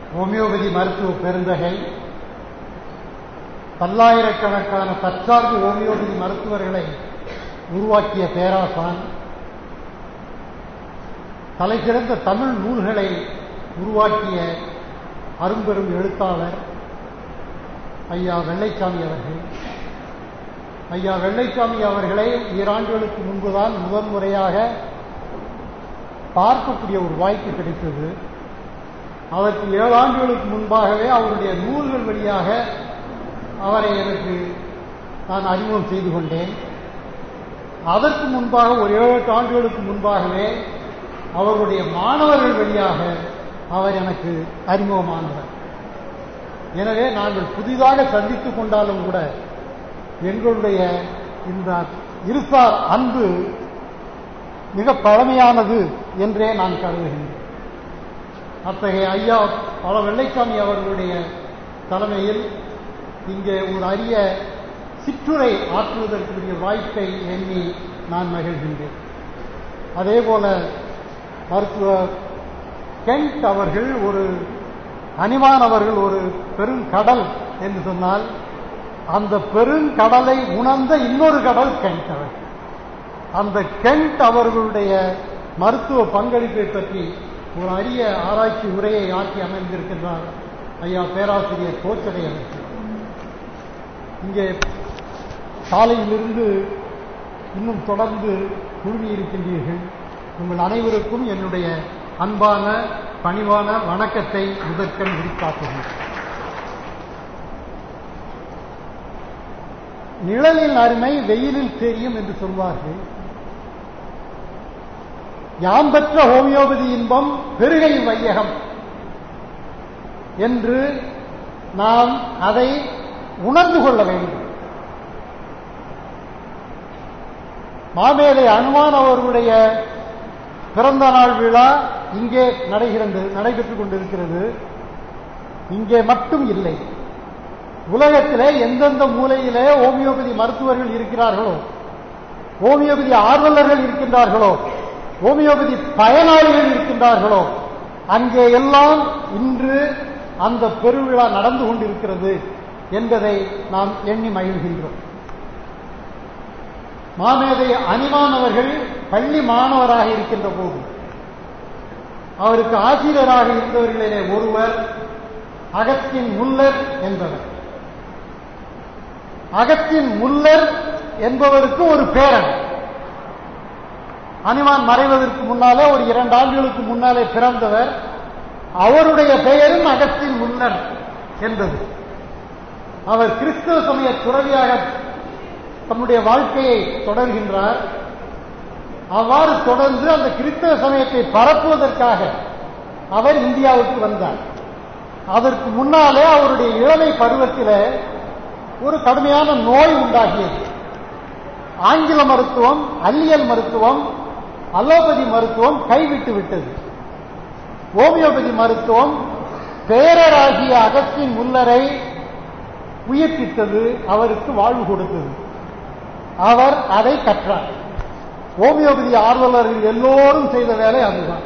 Homeopathy மருத்துவ பெருந்தகை பல்லாயிரக்கணக்கான தற்சார்பு ஹோமியோபதி மருத்துவர்களை உருவாக்கிய பேராசான் தலைசிறந்த தமிழ் நூல்களை உருவாக்கிய அரும்பெரும் எழுத்தாளர் ஐயா வெள்ளைச்சாமி அவர்கள் ஐயா வெள்ளைச்சாமி அவர்களை ஈராண்டுகளுக்கு முன்புதான் முதல் முறையாக பார்க்கக்கூடிய ஒரு வாய்ப்பு கிடைத்தது அதற்கு ஏழு ஆண்டுகளுக்கு முன்பாகவே அவருடைய நூல்கள் வழியாக அவரை எனக்கு நான் அறிமுகம் செய்து கொண்டேன் அதற்கு முன்பாக ஒரு ஏழு எட்டு ஆண்டுகளுக்கு முன்பாகவே அவருடைய மாணவர்கள் வழியாக அவர் எனக்கு அறிமுகமானவர் எனவே நாங்கள் புதிதாக சந்தித்துக் கொண்டாலும் கூட எங்களுடைய இந்த இருசார் அன்பு மிக பழமையானது என்றே நான் கருதுகின்றேன் அத்தகைய ஐயா பல வெள்ளைசாமி அவர்களுடைய தலைமையில் இங்கே ஒரு அரிய சிற்றுரை ஆற்றுவதற்குரிய வாய்ப்பை எண்ணி நான் மகிழ்கின்றேன் அதேபோல மருத்துவர் கென்ட் அவர்கள் ஒரு அனிமான் அவர்கள் ஒரு பெருங்கடல் என்று சொன்னால் அந்த பெருங்கடலை உணர்ந்த இன்னொரு கடல் கென்ட் அவர் அந்த கென்ட் அவர்களுடைய மருத்துவ பங்களிப்பை பற்றி ஒரு அரிய ஆராய்ச்சி உரையை ஆக்கி அமைந்திருக்கின்றார் ஐயா பேராசிரியர் கோச்சடை அவர்கள் இங்கே சாலையிலிருந்து இன்னும் தொடர்ந்து குழுமி இருக்கின்றீர்கள் உங்கள் அனைவருக்கும் என்னுடைய அன்பான பணிவான வணக்கத்தை முதற்கண் விரித்தாக்குகிறேன் நிழலின் அருமை வெயிலில் தெரியும் என்று சொல்வார்கள் யாம் பெற்ற ஹோமியோபதி இன்பம் பெருகை வையகம் என்று நாம் அதை உணர்ந்து கொள்ள வேண்டும் மாமேதை அனுமான் அவர்களுடைய பிறந்த நாள் விழா இங்கே நடைகிறது நடைபெற்றுக் கொண்டிருக்கிறது இங்கே மட்டும் இல்லை உலகத்திலே எந்தெந்த மூலையிலே ஹோமியோபதி மருத்துவர்கள் இருக்கிறார்களோ ஹோமியோபதி ஆர்வலர்கள் இருக்கின்றார்களோ ஹோமியோபதி பயனாளிகள் இருக்கின்றார்களோ அங்கே எல்லாம் இன்று அந்த பெருவிழா நடந்து கொண்டிருக்கிறது என்பதை நாம் எண்ணி மகிழ்கின்றோம் மாமேதை அனிமானவர்கள் பள்ளி மாணவராக இருக்கின்ற போது அவருக்கு ஆசிரியராக இருந்தவர்களிலே ஒருவர் அகத்தின் முல்லர் என்பவர் அகத்தின் முல்லர் என்பவருக்கு ஒரு பேரன் அனிமான் மறைவதற்கு முன்னாலே ஒரு இரண்டு ஆண்டுகளுக்கு முன்னாலே பிறந்தவர் அவருடைய பெயரும் அகத்தின் முல்லர் என்பது அவர் கிறிஸ்தவ சமய துறவியாக தன்னுடைய வாழ்க்கையை தொடர்கின்றார் அவ்வாறு தொடர்ந்து அந்த கிறிஸ்தவ சமயத்தை பரப்புவதற்காக அவர் இந்தியாவுக்கு வந்தார் அதற்கு முன்னாலே அவருடைய இளமை பருவத்தில் ஒரு கடுமையான நோய் உண்டாகியது ஆங்கில மருத்துவம் அல்லியல் மருத்துவம் அலோபதி மருத்துவம் கைவிட்டு விட்டது ஹோமியோபதி மருத்துவம் பேரராகிய அகத்தின் முல்லரை உயிர்ப்பித்தது அவருக்கு வாழ்வு கொடுத்தது அவர் அதை கற்றார் ஹோமியோபதி ஆர்வலர்கள் எல்லோரும் செய்த வேலை அதுதான்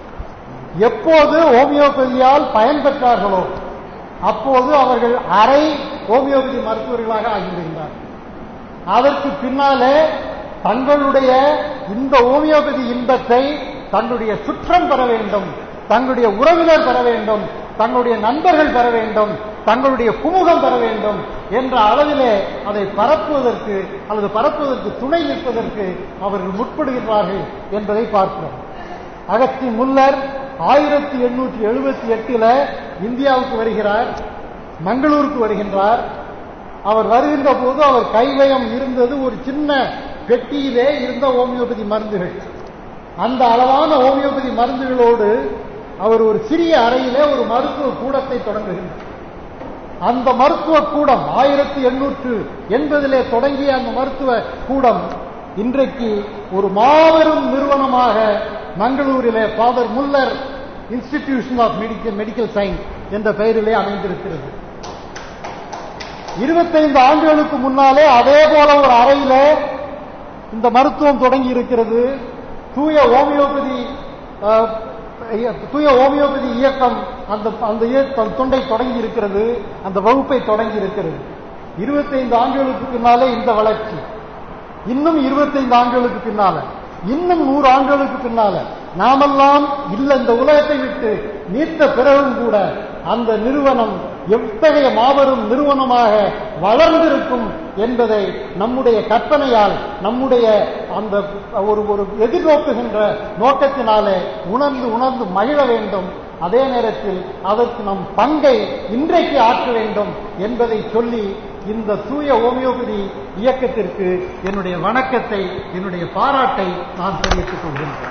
எப்போது ஹோமியோபதியால் பயன்பெற்றார்களோ அப்போது அவர்கள் அரை ஹோமியோபதி மருத்துவர்களாக ஆகிவிடுகிறார் அதற்கு பின்னாலே தங்களுடைய இந்த ஹோமியோபதி இன்பத்தை தங்களுடைய சுற்றம் பெற வேண்டும் தங்களுடைய உறவினர் பெற வேண்டும் தங்களுடைய நண்பர்கள் பெற வேண்டும் தங்களுடைய குமுகம் பெற வேண்டும் என்ற அளவிலே அதை பரப்புவதற்கு அல்லது பரப்புவதற்கு துணை நிற்பதற்கு அவர்கள் முற்படுகின்றார்கள் என்பதை பார்க்கிறோம் அகத்தி முல்லர் ஆயிரத்தி எண்ணூற்றி எழுபத்தி எட்டுல இந்தியாவுக்கு வருகிறார் மங்களூருக்கு வருகின்றார் அவர் வருகின்ற போது அவர் கைவயம் இருந்தது ஒரு சின்ன பெட்டியிலே இருந்த ஹோமியோபதி மருந்துகள் அந்த அளவான ஹோமியோபதி மருந்துகளோடு அவர் ஒரு சிறிய அறையிலே ஒரு மருத்துவ கூடத்தை தொடங்குகின்றார் அந்த மருத்துவ கூடம் ஆயிரத்தி எண்ணூற்று எண்பதிலே தொடங்கிய அந்த மருத்துவ கூடம் இன்றைக்கு ஒரு மாபெரும் நிறுவனமாக மங்களூரிலே father Muller institution of medical medical science என்ற பெயரிலே அமைந்திருக்கிறது இருபத்தைந்து ஆண்டுகளுக்கு முன்னாலே அதே போல ஒரு அறையிலே இந்த மருத்துவம் தொடங்கி இருக்கிறது தூய ஹோமியோபதி தூய ஹோமியோபதி இயக்கம் அந்த அந்த இயக்கம் தொண்டை தொடங்கி இருக்கிறது அந்த வகுப்பை தொடங்கி இருக்கிறது இருபத்தைந்து ஆண்டுகளுக்கு பின்னாலே இந்த வளர்ச்சி இன்னும் இருபத்தைந்து ஆண்டுகளுக்கு பின்னால இன்னும் நூறு ஆண்டுகளுக்கு பின்னால நாமெல்லாம் இல்ல இந்த உலகத்தை விட்டு நீத்த பிறகும் கூட அந்த நிறுவனம் எத்தகைய மாபெரும் நிறுவனமாக வளர்ந்திருக்கும் என்பதை நம்முடைய கற்பனையால் நம்முடைய அந்த ஒரு ஒரு எதிர்நோக்குகின்ற நோக்கத்தினாலே உணர்ந்து உணர்ந்து மகிழ வேண்டும் அதே நேரத்தில் அதற்கு நம் பங்கை இன்றைக்கு ஆற்ற வேண்டும் என்பதை சொல்லி இந்த தூய ஹோமியோபதி இயக்கத்திற்கு என்னுடைய வணக்கத்தை என்னுடைய பாராட்டை நான் தெரிவித்துக் கொள்கின்றேன்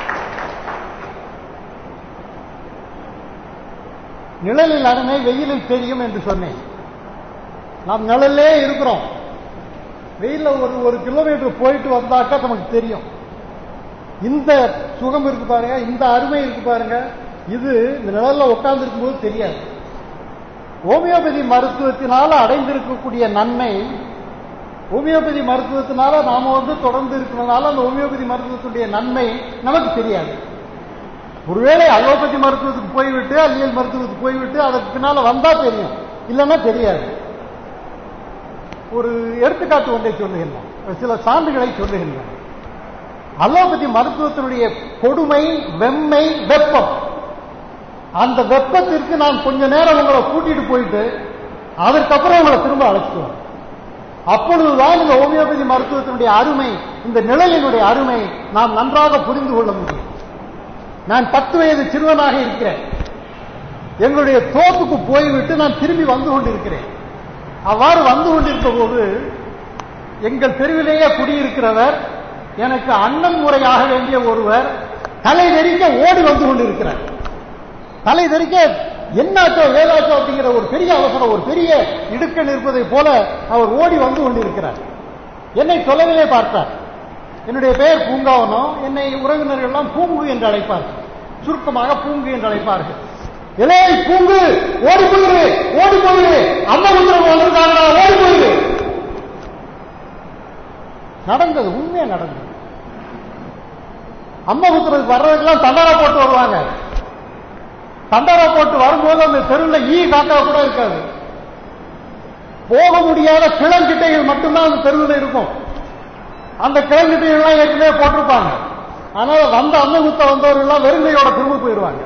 நிழலில் அருமை வெயிலில் தெரியும் என்று சொன்னேன் நாம் நிழலே இருக்கிறோம் வெயில்ல ஒரு ஒரு கிலோமீட்டர் போயிட்டு வந்தாக்கா நமக்கு தெரியும் இந்த சுகம் இருக்கு பாருங்க இந்த அருமை இருக்கு பாருங்க இது இந்த நிழல்ல உட்கார்ந்து இருக்கும்போது தெரியாது ஹோமியோபதி மருத்துவத்தினால அடைந்திருக்கக்கூடிய நன்மை ஹோமியோபதி மருத்துவத்தினால நாம வந்து தொடர்ந்து இருக்கிறதுனால அந்த ஹோமியோபதி மருத்துவத்துடைய நன்மை நமக்கு தெரியாது ஒருவேளை அலோபதி மருத்துவத்துக்கு போய்விட்டு அல்லியல் மருத்துவத்துக்கு போய்விட்டு அதற்கு பின்னால வந்தா தெரியும் இல்லைன்னா தெரியாது ஒரு எடுத்துக்காட்டு ஒன்றை சொல்லுகின்றேன் சில சான்றுகளை சொல்லுகின்றேன் அலோபதி மருத்துவத்தினுடைய கொடுமை வெம்மை வெப்பம் அந்த வெப்பத்திற்கு நான் கொஞ்ச நேரம் உங்களை கூட்டிட்டு போயிட்டு அதற்கப்புறம் உங்களை திரும்ப அழைச்சிட்டு அப்பொழுதுதான் இந்த ஹோமியோபதி மருத்துவத்தினுடைய அருமை இந்த நிழலினுடைய அருமை நாம் நன்றாக புரிந்து கொள்ள முடியும் நான் பத்து வயது சிறுவனாக இருக்கிறேன் எங்களுடைய தோப்புக்கு போய்விட்டு நான் திரும்பி வந்து கொண்டிருக்கிறேன் அவ்வாறு வந்து கொண்டிருந்த போது எங்கள் தெருவிலேயே குடியிருக்கிறவர் எனக்கு அண்ணன் முறையாக வேண்டிய ஒருவர் தலை நெறிக்க ஓடி வந்து கொண்டிருக்கிறார் தலை நெறிக்க என்னாச்சோ ஏதாச்சோ அப்படிங்கிற ஒரு பெரிய அவசரம் ஒரு பெரிய இடுக்கன் இருப்பதை போல அவர் ஓடி வந்து கொண்டிருக்கிறார் என்னை தொலைவிலே பார்த்தார் என்னுடைய பெயர் பூங்காவனம் என்னை உறவினர்கள் எல்லாம் பூங்கு என்று அழைப்பார்கள் சுருக்கமாக பூங்கு என்று அழைப்பார்கள் இலே பூங்கு ஓடி போயிரு ஓடி போயிரு அம்மா உத்தரவு வந்திருக்காங்களா ஓடி போயிரு நடந்தது உண்மையா நடந்தது அம்மா உத்தரவுக்கு வர்றதுக்கெல்லாம் தண்டாரா போட்டு வருவாங்க தண்டாரா போட்டு வரும்போது அந்த தெருவில் ஈ காக்கா கூட இருக்காது போக முடியாத கிளங்கிட்டைகள் மட்டும்தான் அந்த தெருவில் இருக்கும் அந்த கிளங்கிட்டைகள்லாம் ஏற்கனவே போட்டிருப்பாங்க அதனால வந்த அன்னகுத்த வந்தவர்கள்லாம் வெறுங்கையோட திரும்ப போயிடுவாங்க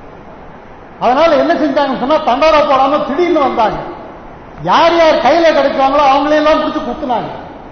அதனால என்ன செஞ்சாங்கன்னு சொன்னா தண்டாரா போடாம திடீர்னு வந்தாங்க யார் யார் கையில கிடைச்சாங்களோ அவங்களையெல்லாம் பிடிச்சு குத்துனாங்க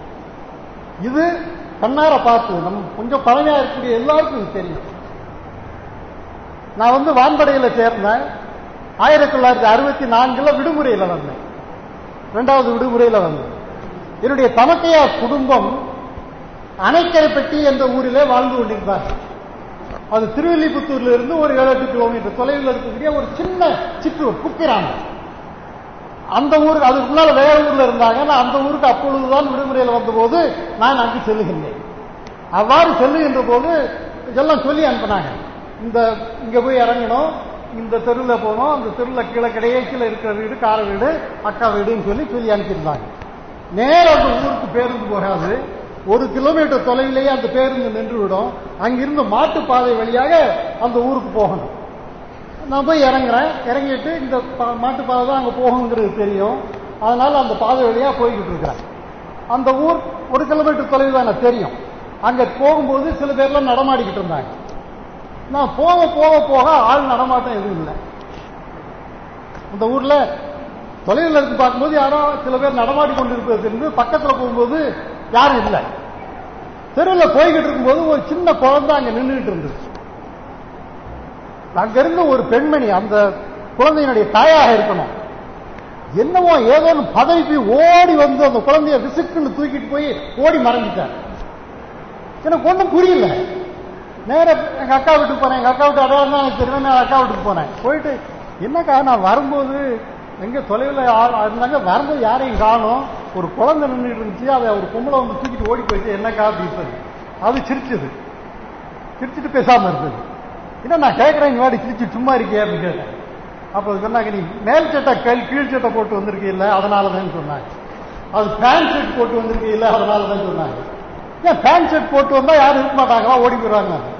இது கண்ணார பார்த்து நம்ம கொஞ்சம் பழமையா இருக்கக்கூடிய எல்லாருக்கும் இது தெரியும் நான் வந்து வான்படையில சேர்ந்தேன் ஆயிரத்தி தொள்ளாயிரத்தி அறுபத்தி நான்குல விடுமுறையில வந்தேன் இரண்டாவது விடுமுறையில வந்தேன் என்னுடைய தமக்கையார் குடும்பம் அணைக்கரைப்பட்டி என்ற ஊரிலே வாழ்ந்து கொண்டிருந்தார் அது திருவல்லிபுத்தூர்ல இருந்து ஒரு ஏழு எட்டு கிலோமீட்டர் தொலைவில் இருக்கக்கூடிய ஒரு சின்ன சிற்றூர் குக்கிராமம் அந்த ஊருக்கு அதுக்கு முன்னால வேற ஊர்ல இருந்தாங்க நான் அந்த ஊருக்கு அப்பொழுதுதான் விடுமுறையில் வந்தபோது நான் அங்கு செல்லுகின்றேன் அவ்வாறு செல்லுகின்ற போது இதெல்லாம் சொல்லி அனுப்பினாங்க இந்த இங்க போய் இறங்கணும் இந்த தெருவில் போனோம் அந்த தெருவில் கீழே கடைசியில் இருக்கிற வீடு கார வீடு அக்கா வீடுன்னு சொல்லி சொல்லி அனுப்பியிருந்தாங்க நேரம் அந்த ஊருக்கு பேருந்து போகாது ஒரு கிலோமீட்டர் தொலைவிலேயே அந்த பேருந்து நின்று விடும் அங்கிருந்து மாட்டுப்பாதை வழியாக அந்த ஊருக்கு போகணும் நான் போய் இறங்குறேன் இறங்கிட்டு இந்த மாட்டுப்பாதை தான் அங்கே போகுங்கிறது தெரியும் அதனால அந்த பாதை வழியா போய்கிட்டு இருக்கிறேன் அந்த ஊர் ஒரு கிலோமீட்டர் தொலைவில் தான் எனக்கு தெரியும் அங்க போகும்போது சில பேர்லாம் நடமாடிக்கிட்டு இருந்தாங்க நான் போக போக போக ஆள் நடமாட்டம் எதுவும் இல்லை அந்த ஊர்ல தொலைவில் இருந்து பார்க்கும்போது யாரோ சில பேர் நடமாடி கொண்டிருப்பது தெரிந்து பக்கத்துல போகும்போது யாரும் இல்லை தெருவில் போய்கிட்டு இருக்கும்போது ஒரு சின்ன குழந்தை அங்க நின்றுகிட்டு இருந்தது அங்கிருந்து ஒரு பெண்மணி அந்த குழந்தையினுடைய தாயாக இருக்கணும் என்னவோ ஏதோ பதவி போய் ஓடி வந்து அந்த குழந்தைய விசுக்குன்னு தூக்கிட்டு போய் ஓடி மறைஞ்சிட்டார் எனக்கு ஒன்றும் புரியல நேர எங்க அக்கா வீட்டுக்கு போனேன் எங்க அக்கா வீட்டு அடையாளம் தான் எனக்கு தெரியும் நான் அக்கா வீட்டுக்கு போனேன் போயிட்டு என்னக்கா நான் வரும்போது எங்க தொலைவில் இருந்தாங்க வரும்போது யாரையும் காணும் ஒரு குழந்தை நின்றுட்டு இருந்துச்சு அதை ஒரு பொம்பளை வந்து தூக்கிட்டு ஓடி போயிட்டு என்னக்கா அப்படின்னு சொல்லி அது சிரிச்சது சிரிச்சுட்டு பேசாம இருந்தது என்ன நான் கேட்கறேன் இங்க வாடி சிரிச்சு சும்மா இருக்கே அப்படின்னு கேட்டேன் அப்ப சொன்னாங்க நீ மேல் சட்டை கல் கீழ் சட்டை போட்டு வந்திருக்கீல்ல அதனாலதான் சொன்னாங்க அது பேண்ட் ஷர்ட் போட்டு வந்திருக்கீல்ல அதனாலதான் சொன்னாங்க ஏன் பேண்ட் ஷர்ட் போட்டு வந்தா யாரும் இருக்க மாட்டாங்களா ஓடி போயிடுவாங்க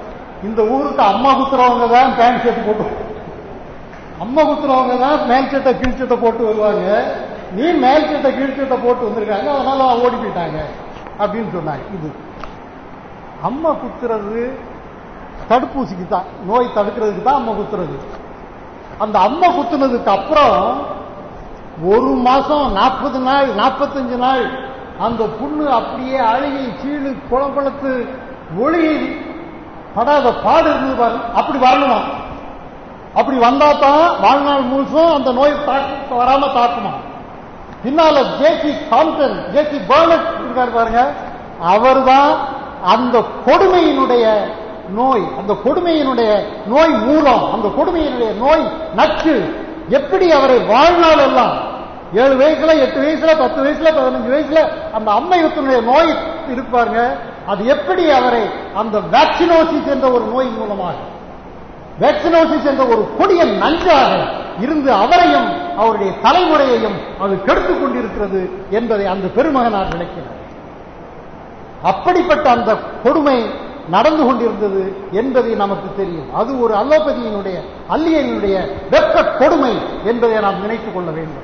இந்த ஊருக்கு அம்மா குத்துறவங்க தான் பேண்ட் ஷர்ட் போட்டு அம்மா குத்துறவங்க தான் மேல் சட்டை கீழ் சட்டை போட்டு வருவாங்க நீ மேல் சட்டை கீழ் சட்டை போட்டு வந்திருக்காங்க அதனால ஓடி போயிட்டாங்க அப்படின்னு சொன்னாங்க இது அம்மா குத்துறது தடுப்பூசிக்கு தான் நோய் தடுக்கிறதுக்கு தான் அம்மா குத்துறது அந்த அம்மா குத்துனதுக்கு அப்புறம் ஒரு மாசம் நாற்பது நாள் நாற்பத்தஞ்சு நாள் அந்த புண்ணு அப்படியே அழுகி சீழு குளம்பளத்து ஒளி படாத பாடு இருந்தது பாரு அப்படி வரணுமா அப்படி வந்தா தான் வாழ்நாள் முழுசும் அந்த நோய் தாக்க வராம தாக்குமா பின்னால ஜேசி காம்டன் ஜேசி பர்னட் இருக்காரு பாருங்க அவர்தான் அந்த கொடுமையினுடைய நோய் அந்த கொடுமையினுடைய நோய் மூலம் அந்த கொடுமையினுடைய நோய் நச்சு எப்படி அவரை வாழ்நாள் எல்லாம் ஏழு வயசுல எட்டு வயசுல பத்து வயசுல பதினஞ்சு வயசுல அந்த அம்மையத்தினுடைய நோய் இருப்பாருங்க அது எப்படி அவரை அந்த வேக்சினோசிஸ் என்ற ஒரு நோய் மூலமாக வேக்சினோசிஸ் என்ற ஒரு கொடிய நஞ்சாக இருந்து அவரையும் அவருடைய தலைமுறையையும் அது கெடுத்துக் கொண்டிருக்கிறது என்பதை அந்த பெருமகனார் நினைக்கிறார் அப்படிப்பட்ட அந்த கொடுமை நடந்து கொண்டிருந்தது என்பதை நமக்கு தெரியும் அது ஒரு அலோபதியினுடைய அல்லியனுடைய வெப்ப கொடுமை என்பதை நாம் நினைத்துக் கொள்ள வேண்டும்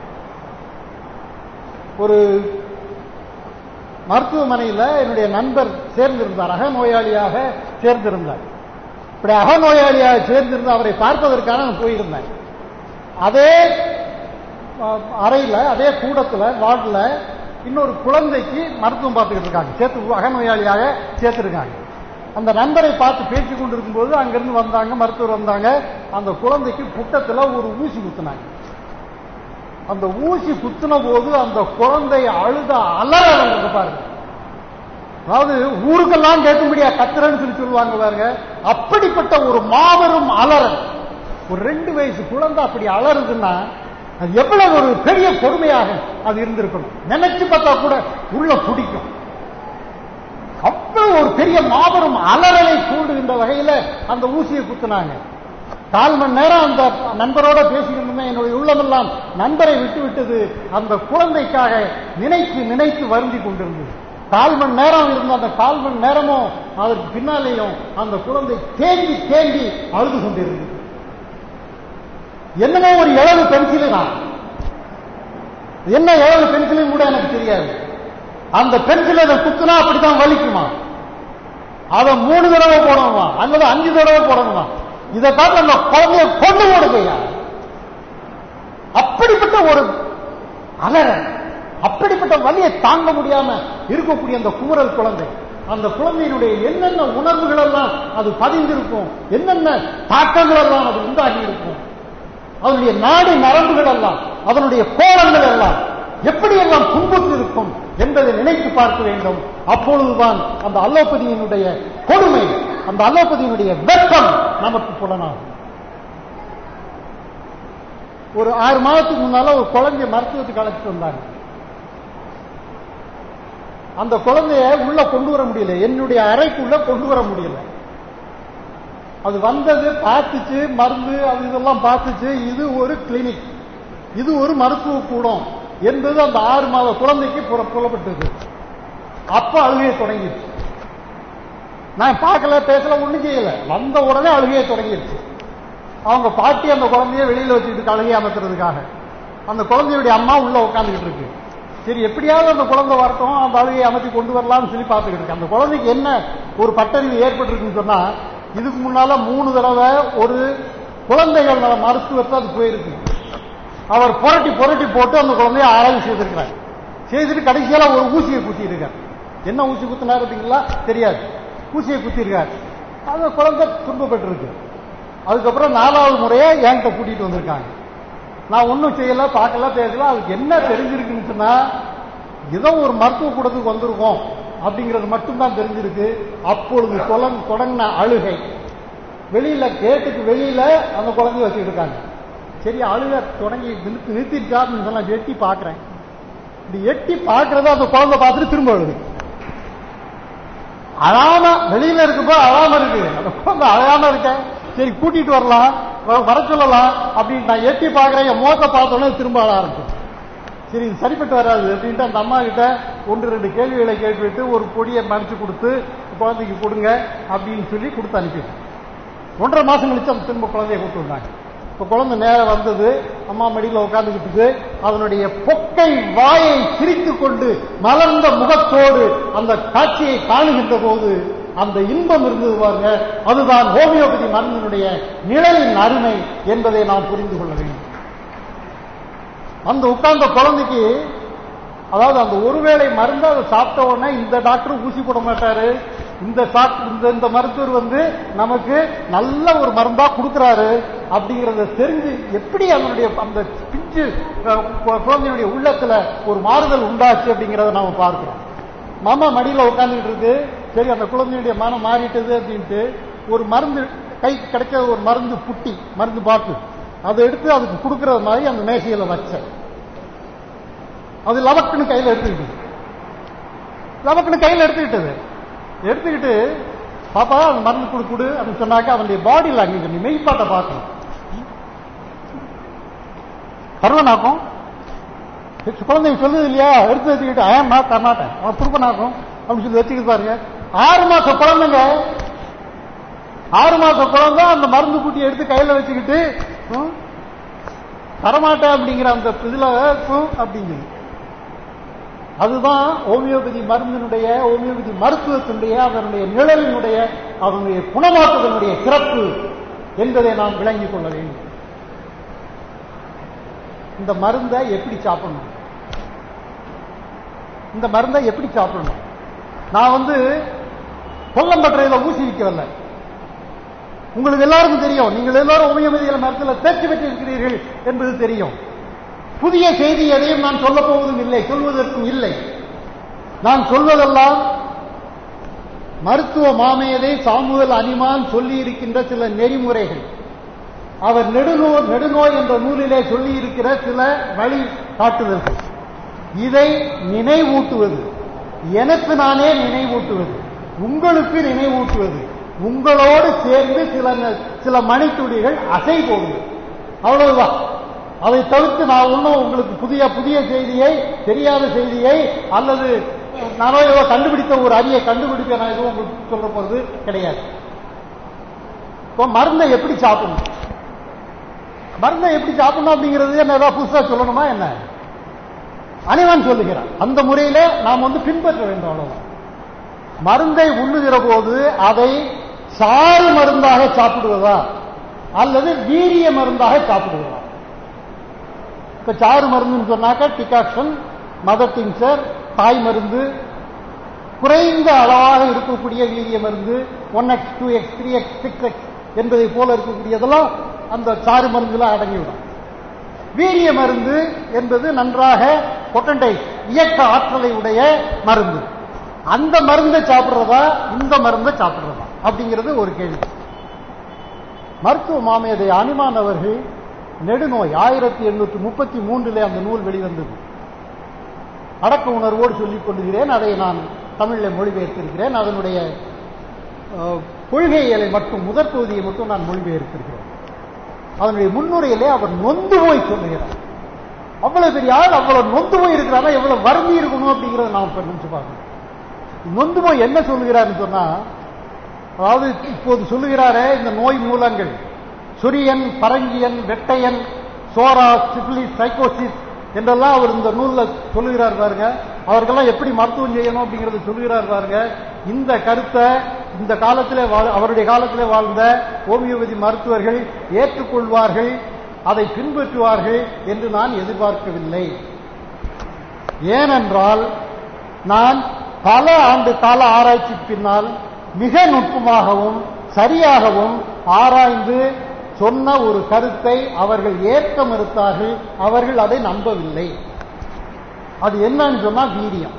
ஒரு மருத்துவமனையில் என்னுடைய நண்பர் சேர்ந்திருந்தார் அகநோயாளியாக சேர்ந்திருந்தார் இப்படி அகநோயாளியாக சேர்ந்திருந்த அவரை பார்ப்பதற்காக நான் போயிருந்தேன் அதே அறையில் அதே கூடத்தில் வார்டில் இன்னொரு குழந்தைக்கு மருத்துவம் பார்த்துக்கிட்டு இருக்காங்க சேர்த்து அகநோயாளியாக சேர்த்திருக்காங்க அந்த நண்பரை பார்த்து பேசிக் கொண்டிருக்கும் போது அங்கிருந்து வந்தாங்க மருத்துவர் வந்தாங்க அந்த குழந்தைக்கு புட்டத்தில் ஒரு ஊசி குத்துனாங்க அந்த ஊசி குத்துன போது அந்த குழந்தை அழுத அலற பாருங்க அதாவது ஊருக்கெல்லாம் கேட்கும்படியா கத்துறன்னு சொல்லி சொல்லுவாங்க பாருங்க அப்படிப்பட்ட ஒரு மாபெரும் அலறல் ஒரு ரெண்டு வயசு குழந்தை அப்படி அலறுதுன்னா அது எவ்வளவு ஒரு பெரிய கொடுமையாக அது இருந்திருக்கணும் நினைச்சு பார்த்தா கூட உள்ள பிடிக்கும் அவ்வளவு ஒரு பெரிய மாபெரும் அலறலை தூண்டுகின்ற வகையில அந்த ஊசியை குத்துனாங்க கால் மணி நேரம் அந்த நண்பரோட பேசிக்கிட்டு என்னுடைய உள்ளமெல்லாம் நண்பரை விட்டு விட்டது அந்த குழந்தைக்காக நினைத்து நினைத்து வருந்தி கொண்டிருந்தது கால் மணி நேரம் இருந்த அந்த கால் மணி நேரமும் அதற்கு பின்னாலேயும் அந்த குழந்தை தேங்கி தேங்கி அழுது கொண்டிருந்தது என்னமோ ஒரு இளவு பென்சிலு தான் என்ன இளவு பென்சிலும் கூட எனக்கு தெரியாது அந்த பென்சில் அதை குத்துனா அப்படித்தான் வலிக்குமா அதை மூணு தடவை போடணுமா அல்லது அஞ்சு தடவை போடணுமா இதை பார்த்து அந்த குழந்தைய கொண்டு போடுகையா அப்படிப்பட்ட ஒரு அலற அப்படிப்பட்ட வலியை தாங்க முடியாம இருக்கக்கூடிய அந்த குமுறல் குழந்தை அந்த குழந்தையினுடைய என்னென்ன உணர்வுகள் எல்லாம் அது பதிந்திருக்கும் என்னென்ன தாக்கங்கள் எல்லாம் அது உண்டாகி இருக்கும் அதனுடைய நாடு நரம்புகள் எல்லாம் அதனுடைய கோலங்கள் எல்லாம் எப்படி எல்லாம் துன்புற்று இருக்கும் என்பதை நினைத்து பார்க்க வேண்டும் அப்பொழுதுதான் அந்த அல்லோபதியினுடைய கொடுமை அந்த அல்லோபதியினுடைய வெப்பம் நமக்கு புலனாகும் ஒரு ஆறு மாதத்துக்கு முன்னால ஒரு குழந்தைய மருத்துவத்துக்கு அழைச்சிட்டு வந்தாங்க அந்த குழந்தைய உள்ள கொண்டு வர முடியல என்னுடைய அறைக்குள்ள கொண்டு வர முடியல அது வந்தது பார்த்துச்சு மருந்து அது இதெல்லாம் பார்த்துச்சு இது ஒரு கிளினிக் இது ஒரு மருத்துவ கூடம் என்பது அந்த ஆறு மாத குழந்தைக்கு புலப்பட்டது அப்ப அழுகையை தொடங்கிடுச்சு நான் பார்க்கல பேசல ஒண்ணும் செய்யல வந்த உடனே அழுகையை தொடங்கிடுச்சு அவங்க பாட்டி அந்த குழந்தைய வெளியில வச்சுக்கிட்டு அழுகையை அமைக்கிறதுக்காக அந்த குழந்தையுடைய அம்மா உள்ள உட்காந்துக்கிட்டு இருக்கு சரி எப்படியாவது அந்த குழந்தை வரட்டும் அந்த அழுகையை அமைச்சு கொண்டு வரலாம்னு சொல்லி பார்த்துக்கிட்டு இருக்கு அந்த குழந்தைக்கு என்ன ஒரு பட்டறிவு ஏற்பட்டிருக்குன்னு சொன்னா இதுக்கு முன்னால மூணு தடவை ஒரு குழந்தைகள் நல மருத்துவத்தை அது போயிருக்கு அவர் புரட்டி புரட்டி போட்டு அந்த குழந்தைய ஆராய்ச்சி செய்திருக்கிறார் செய்துட்டு கடைசியில ஒரு ஊசியை குத்தி இருக்கார் என்ன ஊசி குத்தினார் அப்படிங்களா தெரியாது ஊசியை குத்தி இருக்கார் அந்த குழந்தை துன்பப்பட்டிருக்கு அதுக்கப்புறம் நாலாவது முறையா என்கிட்ட கூட்டிட்டு வந்திருக்காங்க நான் ஒன்றும் செய்யல பார்க்கல பேசல அதுக்கு என்ன தெரிஞ்சிருக்குன்னு சொன்னா ஏதோ ஒரு மருத்துவ கூடத்துக்கு வந்திருக்கோம் அப்படிங்கிறது மட்டும்தான் தெரிஞ்சிருக்கு அப்பொழுது தொடங்கின அழுகை வெளியில கேட்டுக்கு வெளியில அந்த குழந்தைய வச்சுக்கிட்டு இருக்காங்க சரி அழுக தொடங்கி நிறுத்தி நிறுத்திருக்காருன்னு சொன்னா எட்டி பாக்குறேன் இப்படி எட்டி பாக்குறத அந்த குழந்தை பார்த்துட்டு திரும்ப அழுது அழாம வெளியில இருக்கப்போ அழாம இருக்கு அந்த குழந்தை அழகாம இருக்க சரி கூட்டிட்டு வரலாம் வர சொல்லலாம் அப்படின்னு நான் எட்டி பாக்குறேன் என் முகத்தை பார்த்தோன்னே திரும்ப அழ ஆரம்பிச்சு சரி இது சரிப்பட்டு வராது அப்படின்ட்டு அந்த அம்மா கிட்ட ஒன்று ரெண்டு கேள்விகளை கேட்டுவிட்டு ஒரு பொடியை மடிச்சு கொடுத்து குழந்தைக்கு கொடுங்க அப்படின்னு சொல்லி கொடுத்து அனுப்பிட்டேன் ஒன்றரை மாசம் கழிச்சு அந்த திரும்ப குழந்தைய கூட்டு வந்தாங்க இப்ப குழந்தை நேரம் வந்தது அம்மா மடியில் உட்காந்துக்கிட்டு அதனுடைய பொக்கை வாயை சிரித்துக் கொண்டு மலர்ந்த முகத்தோடு அந்த காட்சியை காணுகின்ற போது அந்த இன்பம் இருந்தது பாருங்க அதுதான் ஹோமியோபதி மருந்தினுடைய நிழலின் அருமை என்பதை நாம் புரிந்து கொள்ள வேண்டும் அந்த உட்கார்ந்த குழந்தைக்கு அதாவது அந்த ஒருவேளை மருந்து அதை சாப்பிட்ட உடனே இந்த டாக்டர் ஊசி போட மாட்டாரு இந்த டாக்டர் இந்த இந்த மருத்துவர் வந்து நமக்கு நல்ல ஒரு மருந்தா கொடுக்கிறாரு அப்படிங்கறத தெரிஞ்சு எப்படி அதனுடைய அந்த பிஞ்சு அஹ், கு- குழந்தையுடைய உள்ளத்துல ஒரு மாறுதல் உண்டாச்சு அப்படிங்கறத நாம பார்க்கிறோம் மாமா மடியில உட்கார்ந்துட்டு இருக்கு சரி அந்த குழந்தையுடைய மனம் மாறிட்டது அப்படின்ட்டு ஒரு மருந்து கை கிடைச்ச ஒரு மருந்து புட்டி மருந்து பாட்டில் அதை எடுத்து அதுக்கு கொடுக்கறது மாதிரி அந்த மேசையில வச்சேன் அது லவக்குன்னு கையில எடுத்துக்கிட்டு லவக்குன்னு கையில எடுத்துக்கிட்டது எடுத்துக்கிட்டு பாப்பா அந்த மருந்து கொடு கொடு அப்படின்னு சொன்னாக்க அவனுடைய பாடி லாங்குவேஜ் நீ மெய்ப்பாட்டை பார்க்கணும் பருவனாக்கும் குழந்தைங்க சொல்லுது இல்லையா எடுத்து வச்சுக்கிட்டு ஐ நாட் கர்நாட்டன் அவன் புருப்பனாக்கும் அப்படின்னு சொல்லி வச்சுக்கிட்டு பாருங்க ஆறு மாச குழந்தைங்க ஆறு மாச குழந்தை அந்த மருந்து குட்டியை எடுத்து கையில வச்சுக்கிட்டு ம், தரமாட்டேன் அப்படிங்கிற அந்த இதுல ம், அப்படிங்குது அதுதான் ஹோமியோபதி மருந்தினுடைய ஹோமியோபதி மருத்துவத்தினுடைய அதனுடைய நிழலினுடைய அதனுடைய குணமாக்குதலுடைய சிறப்பு என்பதை நாம் விளங்கிக் கொள்ள வேண்டும் இந்த மருந்தை எப்படி சாப்பிடணும் இந்த மருந்தை எப்படி சாப்பிடணும் நான் வந்து கொல்லம்பற்றையில ஊசி விற்கவில்லை உங்களுக்கு எல்லாருக்கும் தெரியும் நீங்கள் எல்லாரும் ஹோமியோபதியில மருத்துவ தேர்ச்சி பெற்றிருக்கிறீர்கள் என்பது தெரியும் புதிய செய்தி எதையும் நான் சொல்லப் போவதும் இல்லை சொல்வதற்கும் இல்லை நான் சொல்வதெல்லாம் மருத்துவ மாமேதை சாமுவேல் அனிமான் சொல்லி இருக்கின்ற சில நெறிமுறைகள் அவர் நெடுநோய் நெடுநோய் என்ற நூலிலே சொல்லி இருக்கிற சில வழி காட்டுதல்கள் இதை நினைவூட்டுவது எனக்கு நானே நினைவூட்டுவது உங்களுக்கு நினைவூட்டுவது உங்களோடு சேர்ந்து சில சில மணித்துளிகள் அசை போடுவது அவ்வளவுதான் அதை தவிர்த்து நான் ஒன்றும் உங்களுக்கு புதிய புதிய செய்தியை தெரியாத செய்தியை அல்லது நானோ ஏதோ கண்டுபிடித்த ஒரு அரிய கண்டுபிடிக்க நான் எதுவும் உங்களுக்கு சொல்ல போறது கிடையாது இப்போ மருந்தை எப்படி சாப்பிடணும் மருந்தை எப்படி சாப்பிடணும் அப்படிங்கிறது என்ன ஏதாவது புதுசா சொல்லணுமா என்ன அனைவன் சொல்லுகிறான் அந்த முறையில நாம் வந்து பின்பற்ற வேண்டும் அவ்வளவுதான் மருந்தை உண்ணுகிற போது அதை சாறு மருந்தாக சாப்பிடுவதா அல்லது வீரிய மருந்தாக சாப்பிடுவதா இப்ப சாறு மருந்துன்னு சொன்னாக்க டிகாக்ஷன் மதர் டிங்சர் தாய் மருந்து குறைந்த அளவாக இருக்கக்கூடிய வீரிய மருந்து one X two X three X six X என்பதை போல இருக்கக்கூடியதெல்லாம் அந்த சாறு மருந்துல அடங்கிவிடும் வீரிய மருந்து என்பது நன்றாக பொட்டன்டைஸ் இயக்க ஆற்றலை உடைய மருந்து அந்த மருந்தை சாப்பிடுறதா இந்த மருந்தை சாப்பிடுறதா அப்படிங்கிறது ஒரு கேள்வி மருத்துவ மாமேதை அனுமான் அவர்கள் நெடுநோய் ஆயிரத்தி எண்ணூற்றி முப்பத்தி மூன்றிலே அந்த நூல் வெளிவந்தது அடக்க உணர்வோடு சொல்லிக் கொள்கிறேன் அதை நான் தமிழில் மொழிபெயர்த்திருக்கிறேன் அதனுடைய அஹ், கொள்கைகளை மட்டும் முதற் பகுதியை மட்டும் நான் மொழிபெயர்த்திருக்கிறேன் அதனுடைய முன்னுரையிலே அவர் நொந்து போய் சொல்லுகிறார் அவ்வளவு பெரிய ஆள் அவ்வளவு நொந்து போய் இருக்கிறாரா எவ்வளவு வருந்தி இருக்கணும் அப்படிங்கறத நாம் இப்ப நினைச்சு பார்க்கணும் நொந்து போய் என்ன சொல்லுகிறார்னு சொன்னா அதாவது இப்போது சொல்லுகிறாரே இந்த நோய் மூலங்கள் சுரியன் பரங்கியன் வெட்டையன் சோரா சிபிலிஸ் சைக்கோசிஸ் என்றெல்லாம் அவர் இந்த நூல்ல சொல்லுகிறார் பாருங்க அவர்களெல்லாம் எப்படி மருத்துவம் செய்யணும் அப்படிங்கறத சொல்லுகிறார் பாருங்க இந்த கருத்தை இந்த காலத்திலே வாழ்- அவருடைய காலத்திலே வாழ்ந்த ஹோமியோபதி மருத்துவர்கள் ஏற்றுக்கொள்வார்கள் அதை பின்பற்றுவார்கள் என்று நான் எதிர்பார்க்கவில்லை ஏனென்றால் நான் பல ஆண்டு கால ஆராய்ச்சிக்கு பின்னால் மிக நுட்பமாகவும் சரியாகவும் ஆராய்ந்து சொன்ன ஒரு கருத்தை அவர்கள் ஏற்க மறுத்தார்கள் அவர்கள் அதை நம்பவில்லை அது என்னன்னு சொன்னா வீரியம்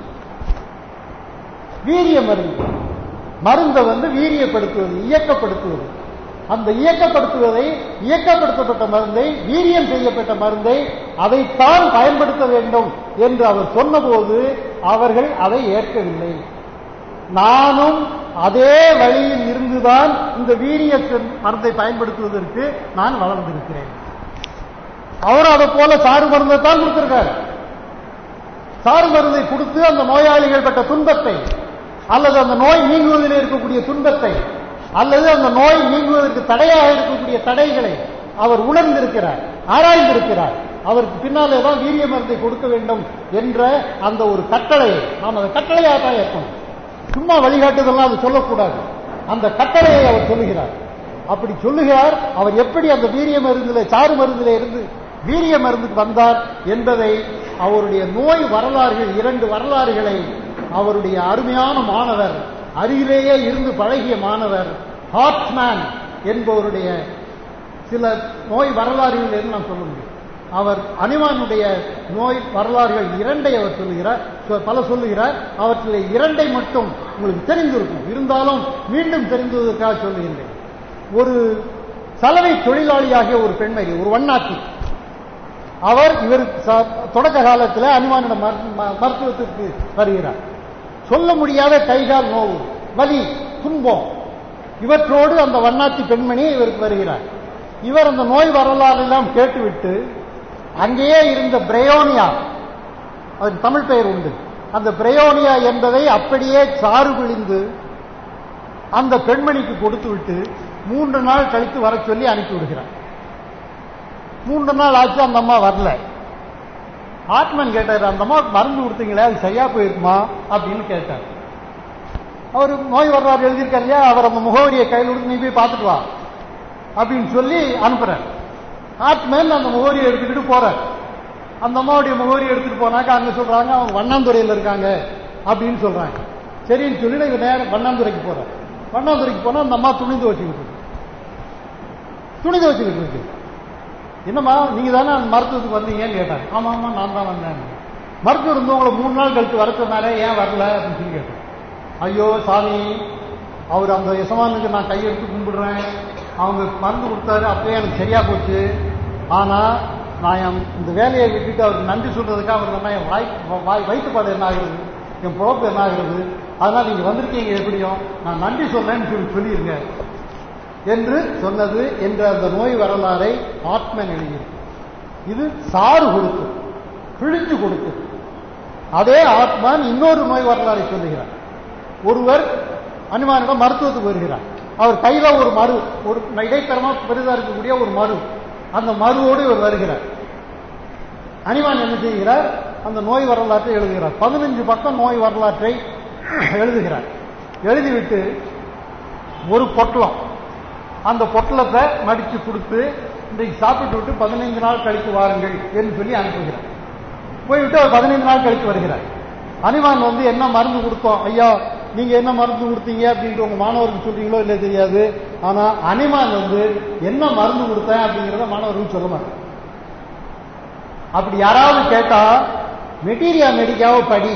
வீரிய மருந்து மருந்தை வந்து வீரியப்படுத்துவது இயக்கப்படுத்துவது அந்த இயக்கப்படுத்துவதை இயக்கப்படுத்தப்பட்ட மருந்தை வீரியம் செய்யப்பட்ட மருந்தை அதைத்தான் பயன்படுத்த வேண்டும் என்று அவர் சொன்னபோது அவர்கள் அதை ஏற்கவில்லை நானும் அதே வழியில் இருந்துதான் இந்த வீரிய மருந்தை பயன்படுத்துவதற்கு நான் வளர்ந்திருக்கிறேன் அவர் அதை போல சாறு மருந்தை தான் கொடுத்திருக்காரு சாறு மருந்தை கொடுத்து அந்த நோயாளிகள் பட்ட துன்பத்தை அல்லது அந்த நோய் நீங்குவதில் இருக்கக்கூடிய துன்பத்தை அல்லது அந்த நோய் நீங்குவதற்கு தடையாக இருக்கக்கூடிய தடைகளை அவர் உணர்ந்திருக்கிறார் ஆராய்ந்திருக்கிறார் அவருக்கு பின்னாலே தான் வீரிய மருந்தை கொடுக்க வேண்டும் என்ற அந்த ஒரு கட்டளையை நாம் அந்த கட்டளையாக தான் ஏற்கணும் சும்மா வழிகாட்டுதெல்லாம் அது சொல்லக்கூடாது அந்த கட்டளையை அவர் சொல்லுகிறார் அப்படி சொல்லுகிறார் அவர் எப்படி அந்த வீரிய மருந்திலே சாறு மருந்திலே இருந்து வீரிய மருந்துக்கு வந்தார் என்பதை அவருடைய நோய் வரலாறுகள் இரண்டு வரலாறுகளை அவருடைய அருமையான மாணவர் அருகிலேயே இருந்து பழகிய மாணவர் ஹார்ட்மேன் என்பவருடைய சில நோய் வரலாறுகள் என்று நான் சொல்ல முடியும் அவர் அனிமானுடைய நோய் வரலாறுகள் இரண்டை அவர் சொல்லுகிறார் சொ- பல சொல்லுகிறார் அவற்றிலே இரண்டை மட்டும் உங்களுக்கு தெரிந்திருக்கும் இருந்தாலும் மீண்டும் தெரிந்ததற்காக சொல்லுகின்றேன் ஒரு சலவை தொழிலாளியாகிய ஒரு பெண்மணி ஒரு வண்ணாத்தி அவர் இவர் ச- தொடக்க காலத்தில் அனுமானிடம் மரு- ம- மருத்துவத்திற்கு வருகிறார் சொல்ல முடியாத கைகால் நோவு வலி துன்பம் இவற்றோடு அந்த வண்ணாத்தி பெண்மணி இவருக்கு வருகிறார் இவர் அந்த நோய் வரலாறு எல்லாம் கேட்டுவிட்டு அங்கேயே இருந்த பிரயோனியா அதன் தமிழ் பெயர் உண்டு அந்த பிரயோனியா என்பதை அப்படியே சாறு பிழிந்து அந்த பெண்மணிக்கு கொடுத்து விட்டு மூன்று நாள் கழித்து வர சொல்லி அனுப்பி விடுகிறார் மூன்று நாள் ஆச்சு அந்த அம்மா வரல ஆத்மன் கேட்டார் அந்த அம்மாவுக்கு மருந்து கொடுத்தீங்களே அது சரியா போயிருக்குமா அப்படின்னு கேட்டார் அவர் நோய் வர்றாரு எழுதியிருக்காரு இல்லையா அவர் அந்த முகவரியை கையில் கொடுத்து நீ போய் பார்த்துட்டு வா அப்படின்னு சொல்லி அனுப்புறார் ஆத்மன் அந்த முகவரியை எடுத்துக்கிட்டு போறார் அந்த அம்மாவுடைய முகவரி எடுத்துட்டு போனாக்க அங்க சொல்றாங்க அவங்க வண்ணாந்துறையில் இருக்காங்க அப்படின்னு சொல்றாங்க சரின்னு சொல்லி இவர் நேரம் வண்ணாந்துறைக்கு போறார் வண்ணாந்துறைக்கு போனா அந்த அம்மா துணி துவச்சிக்கிட்டு இருக்கு துணி துவச்சிக்கிட்டு இருக்கு என்னம்மா நீங்க தானே அந்த மருத்துவத்துக்கு வந்தீங்கன்னு கேட்டாங்க ஆமா ஆமா நான் தான் வந்தேன் மருத்துவர் வந்து உங்களை மூணு நாள் கழித்து வர சொன்னாரே ஏன் வரல அப்படின்னு சொல்லி கேட்டேன் ஐயோ சாமி அவர் அந்த எசமானுக்கு நான் கையெடுத்து கும்பிடுறேன் அவங்க மருந்து கொடுத்தாரு அப்பயே எனக்கு சரியா போச்சு ஆனா நான் என் இந்த வேலையை விட்டுட்டு அவருக்கு நன்றி சொல்றதுக்காக அவர் சொன்னா என் வாய் வாய் வயிற்றுப்பாடு என்ன ஆகிறது என் பொழப்பு என்ன ஆகிறது அதனால நீங்க வந்திருக்கீங்க எப்படியும் நான் நன்றி சொல்றேன்னு சொல்லி சொல்லிருங்க என்று சொன்னது என்ற அந்த நோய் வரலாறை ஆத்மன் எழுதியது இது சாறு கொடுத்து பிழிஞ்சு கொடுத்து அதே ஆத்மான் இன்னொரு நோய் வரலாறை சொல்லுகிறார் ஒருவர் அனுமானிடம் மருத்துவத்துக்கு வருகிறார் அவர் கையில ஒரு மரு ஒரு இடைத்தரமா பெரிதா இருக்கக்கூடிய ஒரு மரு அந்த மருவோடு இவர் வருகிறார் அனிமான் என்ன செய்கிறார் அந்த நோய் வரலாற்றை எழுதுகிறார் பதினஞ்சு பக்கம் நோய் வரலாற்றை எழுதுகிறார் எழுதிவிட்டு ஒரு பொட்டலம் அந்த பொட்டலத்தை மடிச்சு கொடுத்து இன்றைக்கு சாப்பிட்டு விட்டு பதினைந்து நாள் கழித்து வாருங்கள் என்று சொல்லி அனுப்புகிறார் போய்விட்டு அவர் பதினைந்து நாள் கழித்து வருகிறார் அனிமான் வந்து என்ன மருந்து கொடுத்தோம் ஐயா நீங்க என்ன மருந்து கொடுத்தீங்க அப்படின்ட்டு உங்க மாணவருக்கு சொல்றீங்களோ இல்லை தெரியாது ஆனா அனிமான் வந்து என்ன மருந்து கொடுத்தேன் அப்படிங்கிறத மாணவருக்கு சொல்ல மாட்டேன் அப்படி யாராவது கேட்டா மெட்டீரியா மெடிக்காவோ படி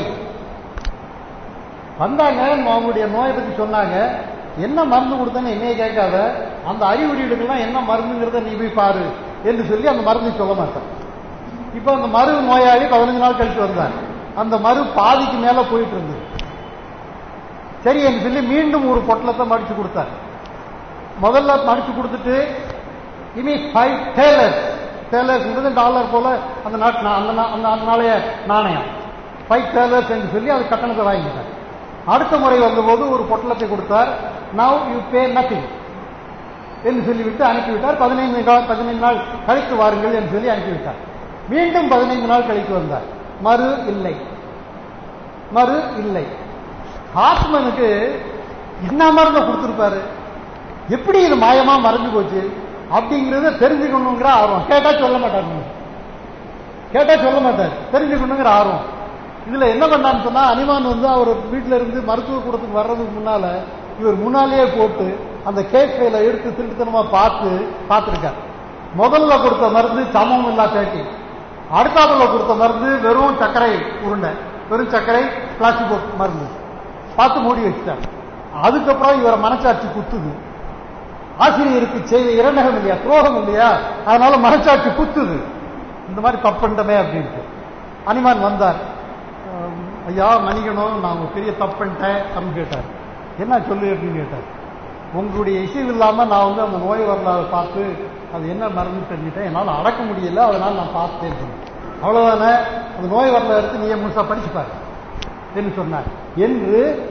வந்தாங்க அவங்களுடைய நோயை பத்தி சொன்னாங்க என்ன மருந்து கொடுத்தேன்னு என்னைய கேட்காத அந்த அறிகுறிகளுக்கெல்லாம் என்ன மருந்துங்கிறத நீ போய் பாரு என்று சொல்லி அந்த மருந்து சொல்ல மாட்டேன் இப்ப அந்த மரு நோயாளி பதினஞ்சு நாள் கழிச்சு வந்தார் அந்த மரு பாதிக்கு மேல போயிட்டு இருந்தது சரி என்று சொல்லி மீண்டும் ஒரு பொட்டலத்தை மடிச்சு கொடுத்தார் முதல்ல மடிச்சு கொடுத்துட்டு இனி ஃபைவ் டேலர்ஸ் டேலர்ஸ்ன்றது டாலர் போல அந்த நாட்டு நா- அந்த நா- அந்த அந்த நாளைய நாணயம் ஃபைவ் டேலர்ஸ் என்று சொல்லி அது கட்டணத்தை வாங்கிட்டார் அடுத்த முறை வந்தபோது ஒரு பொட்டலத்தை கொடுத்தார் நவ் யூ பே நத்திங் என்று சொல்லிவிட்டு அனுப்பிவிட்டார் பதினைந்து நாள் பதினைந்து நாள் கழித்து வாருங்கள் என்று சொல்லி அனுப்பிவிட்டார் மீண்டும் பதினைந்து நாள் கழித்து வந்தார் மறு இல்லை மறு இல்லை ஆத்மனுக்கு என்ன மருந்தை கொடுத்திருப்பாரு எப்படி இது மாயமா மறைஞ்சு போச்சு அப்படிங்கறத தெரிஞ்சுக்கணுங்கிற ஆர்வம் கேட்டா சொல்ல மாட்டார் கேட்டா சொல்ல மாட்டார் தெரிஞ்சுக்கணுங்கிற ஆர்வம் இதுல என்ன பண்ணான்னு சொன்னா அனிமான் வந்து அவர் வீட்டுல இருந்து மருத்துவ கூடத்துக்கு வர்றதுக்கு முன்னால இவர் முன்னாலேயே போட்டு அந்த கேக் ஃபைல எடுத்து திருட்டுத்தனமா பார்த்து பார்த்திருக்கார் முதல்ல கொடுத்த மருந்து சமம் இல்லா பேட்டி அடுத்தாப்புல கொடுத்த மருந்து வெறும் சர்க்கரை உருண்டை வெறும் சர்க்கரை பிளாஸ்டிக் மருந்து பார்த்து மூடி வச்சுட்டார் அதுக்கப்புறம் இவரை மனசாட்சி குத்துது ஆசிரியருக்கு செய்த இரண்டகம் இல்லையா துரோகம் இல்லையா அதனால மனசாட்சி குத்துது இந்த மாதிரி தப்புண்டமே அப்படின்ட்டு அனிமான் வந்தார் அஹ், ஐயா மன்னிக்கணும் நான் ஒரு பெரிய தப்புன்ட்டேன் அப்படின்னு கேட்டார் என்ன சொல்லு அப்படின்னு கேட்டார் உங்களுடைய இசைவு இல்லாம நான் வந்து அந்த நோய் வரலாறு பார்த்து அது என்ன மருந்து தெரிஞ்சுட்டேன் என்னால் அடக்க முடியல அதனால நான் பார்த்தேன் சொன்னேன். அவ்வளவுதானே அந்த நோய் வரலாறு எடுத்து நீ முழுசா படிச்சு பாரு என்று சொன்னார் என்று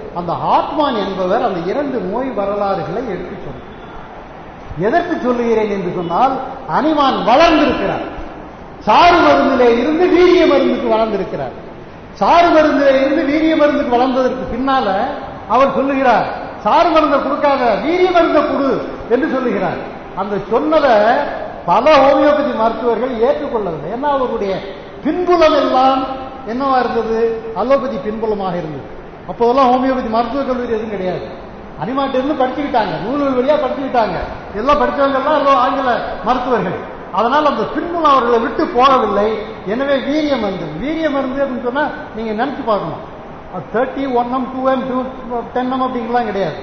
அந்த ஹார்ட்மான் என்பவர் அந்த இரண்டு நோய் வரலாறுகளை எடுத்து சொன்னார் எதற்கு சொல்லுகிறேன் என்று சொன்னால் அனிமான் வளர்ந்திருக்கிறார் சாறு மருந்திலே இருந்து வீரிய மருந்துக்கு வளர்ந்திருக்கிறார் சாறு மருந்திலே இருந்து வீரிய மருந்துக்கு வளர்ந்ததற்கு பின்னால அவர் சொல்லுகிறார் சாறு மருந்தை கொடுக்காத வீரிய மருந்தை கொடு என்று சொல்லுகிறார் அந்த சொன்னதை பல ஹோமியோபதி மருத்துவர்கள் ஏற்றுக்கொள்ளவில்லை ஏன்னா அவர்களுடைய பின்புலம் எல்லாம் என்னவா இருந்தது அலோபதி பின்புலமாக இருந்தது அப்போதெல்லாம் ஹோமியோபதி மருத்துவக் கல்லூரி எதுவும் கிடையாது அனிமாட்ட இருந்து படிச்சுக்கிட்டாங்க நூல்கள் வழியா படிச்சுக்கிட்டாங்க எல்லாம் படிச்சவங்க எல்லாம் எல்லாம் ஆங்கில மருத்துவர்கள் அதனால் அந்த பின்புலம் அவர்களை விட்டு போகவில்லை எனவே வீரிய மருந்து வீரிய மருந்து அப்படின்னு சொன்னா நீங்க நினைச்சு பார்க்கணும் thirty one M two M two ten M அப்படிங்கலாம் கிடையாது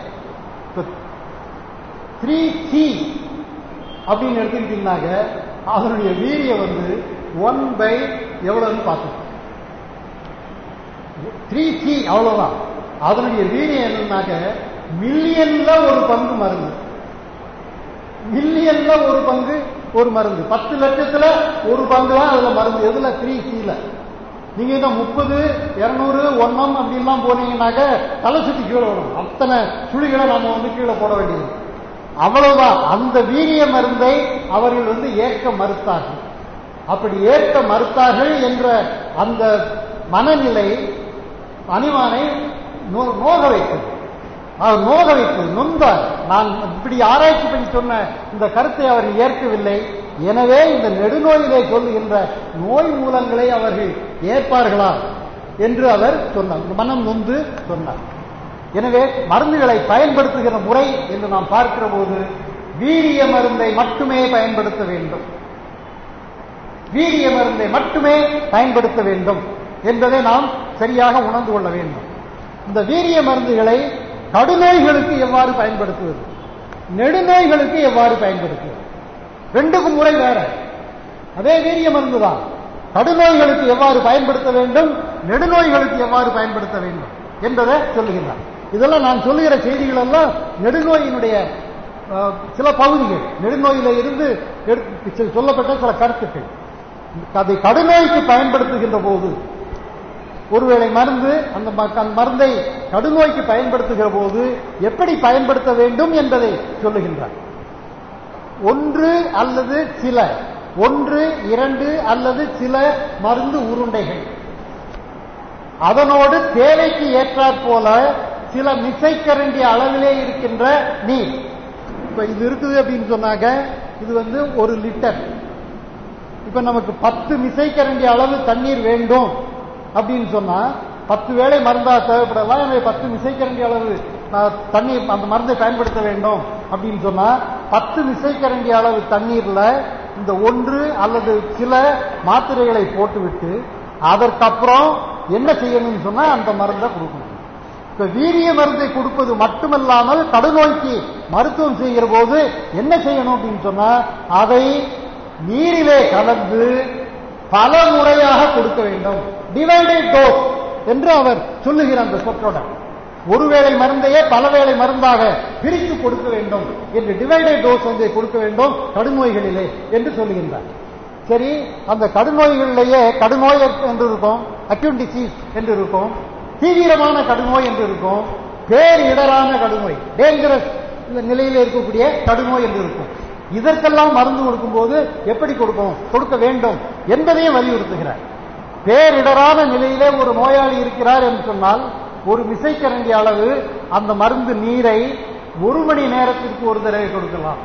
த்ரீ சி அப்படின்னு எடுத்துக்கிட்டீங்கன்னாக்க அதனுடைய வீரியம் வந்து ஒன் பை எவ்வளவுன்னு பார்த்தோம் த்ரீ சி அவ்வளவுதான் அதனுடைய வீரியம் என்னன்னாக்க மில்லியன்ல ஒரு பங்கு மருந்து மில்லியன்ல ஒரு பங்கு ஒரு மருந்து பத்து லட்சத்துல ஒரு பங்கு தான் அதுல மருந்து எதுல த்ரீ சில நீங்க இந்த முப்பது இருநூறு ஒன்னம் அப்படின்லாம் போனீங்கன்னாக்க தலை சுத்தி கீழே வரும் அத்தனை சுழிகளை நம்ம வந்து கீழே போட வேண்டியது அவ்வளவுதான் அந்த வீரிய மருந்தை அவர்கள் வந்து ஏற்க மறுத்தார்கள் அப்படி ஏற்க மறுத்தார்கள் என்ற அந்த மனநிலை அனிமானை நோ- நோக வைத்தது அவர் நோக வைத்தது நொந்தார் நான் இப்படி ஆராய்ச்சி பண்ணி சொன்ன இந்த கருத்தை அவர் ஏற்கவில்லை எனவே இந்த நெடுநோயிலே சொல்லுகின்ற நோய் மூலங்களை அவர்கள் ஏற்பார்களா என்று அவர் சொன்னார் மனம் நொந்து சொன்னார் எனவே மருந்துகளை பயன்படுத்துகிற முறை என்று நாம் பார்க்கிற போது வீரிய மருந்தை மட்டுமே பயன்படுத்த வேண்டும் வீரிய மருந்தை மட்டுமே பயன்படுத்த வேண்டும் என்பதை நாம் சரியாக உணர்ந்து கொள்ள வேண்டும் இந்த வீரிய மருந்துகளை கடுநோய்களுக்கு எவ்வாறு பயன்படுத்துவது நெடுநோய்களுக்கு எவ்வாறு பயன்படுத்துவது ரெண்டுக்கும் முறை வேற அதே வீரிய மருந்து தான் கடுநோய்களுக்கு எவ்வாறு பயன்படுத்த வேண்டும் நெடுநோய்களுக்கு எவ்வாறு பயன்படுத்த வேண்டும் என்பதை சொல்லுகிறார் இதெல்லாம் நான் சொல்லுகிற செய்திகள் எல்லாம் நெடுநோயினுடைய அஹ், சில பகுதிகள் நெடுநோயில இருந்து எடுத்து- சொல்லப்பட்ட சில கருத்துக்கள் அதை கடுநோய்க்கு பயன்படுத்துகின்ற போது ஒருவேளை மருந்து அந்த ம- அந்த மருந்தை கடுநோய்க்கு பயன்படுத்துகிற போது எப்படி பயன்படுத்த வேண்டும் என்பதை சொல்லுகின்றார் ஒன்று அல்லது சில ஒன்று இரண்டு அல்லது சில மருந்து உருண்டைகள் அதனோடு தேவைக்கு ஏற்றாற் போல சில மிசைக்கரண்டி அளவிலே இருக்கின்ற நீர் இப்ப இது இருக்குது அப்படின்னு சொன்னாக்க இது வந்து ஒரு லிட்டர் இப்ப நமக்கு பத்து மிசைக்கரண்டி அளவு தண்ணீர் வேண்டும் அப்படின்னு சொன்னா பத்து வேளை மருந்தா தேவைப்படலாம் எனவே பத்து மிசைக்கரண்டி அளவு அஹ், தண்ணீர் அந்த மருந்தை பயன்படுத்த வேண்டும் அப்படின்னு சொன்னா பத்து மிசைக்கரண்டி அளவு தண்ணீர்ல இந்த ஒன்று அல்லது சில மாத்திரைகளை போட்டுவிட்டு அதற்கப்புறம் என்ன செய்யணும்னு சொன்னா அந்த மருந்தை கொடுக்கணும் இப்ப வீரிய மருந்தை கொடுப்பது மட்டுமல்லாமல் கடுநோய்க்கு மருத்துவம் செய்கிற போது என்ன செய்யணும் அப்படின்னு சொன்னா அதை நீரிலே கலந்து பல முறையாக கொடுக்க வேண்டும் டிவைடட் டோஸ் என்று அவர் சொல்லுகிற அந்த சொற்றொடர் ஒருவேளை மருந்தையே பல வேளை மருந்தாக பிரித்து கொடுக்க வேண்டும் என்று டிவைடட் டோஸ் வந்து கொடுக்க வேண்டும் கடுநோய்களிலே என்று சொல்லுகின்றார் சரி அந்த கடுநோய்களிலேயே கடுநோய் என்று இருக்கும் அக்யூட் டிசீஸ் என்று இருக்கும் தீவிரமான கடுநோய் என்று இருக்கும் பேரிடரான கடுநோய் டேஞ்சரஸ் நிலையில் இருக்கக்கூடிய கடுநோய் என்று இருக்கும் இதற்கெல்லாம் மருந்து கொடுக்கும்போது எப்படி கொடுக்கும் கொடுக்க வேண்டும் என்பதையும் வலியுறுத்துகிறார் பேரிடரான நிலையிலே ஒரு நோயாளி இருக்கிறார் என்று சொன்னால் ஒரு மிசைக்கரண்டி அளவு அந்த மருந்து நீரை ஒரு மணி நேரத்திற்கு ஒரு தடவை கொடுக்கலாம்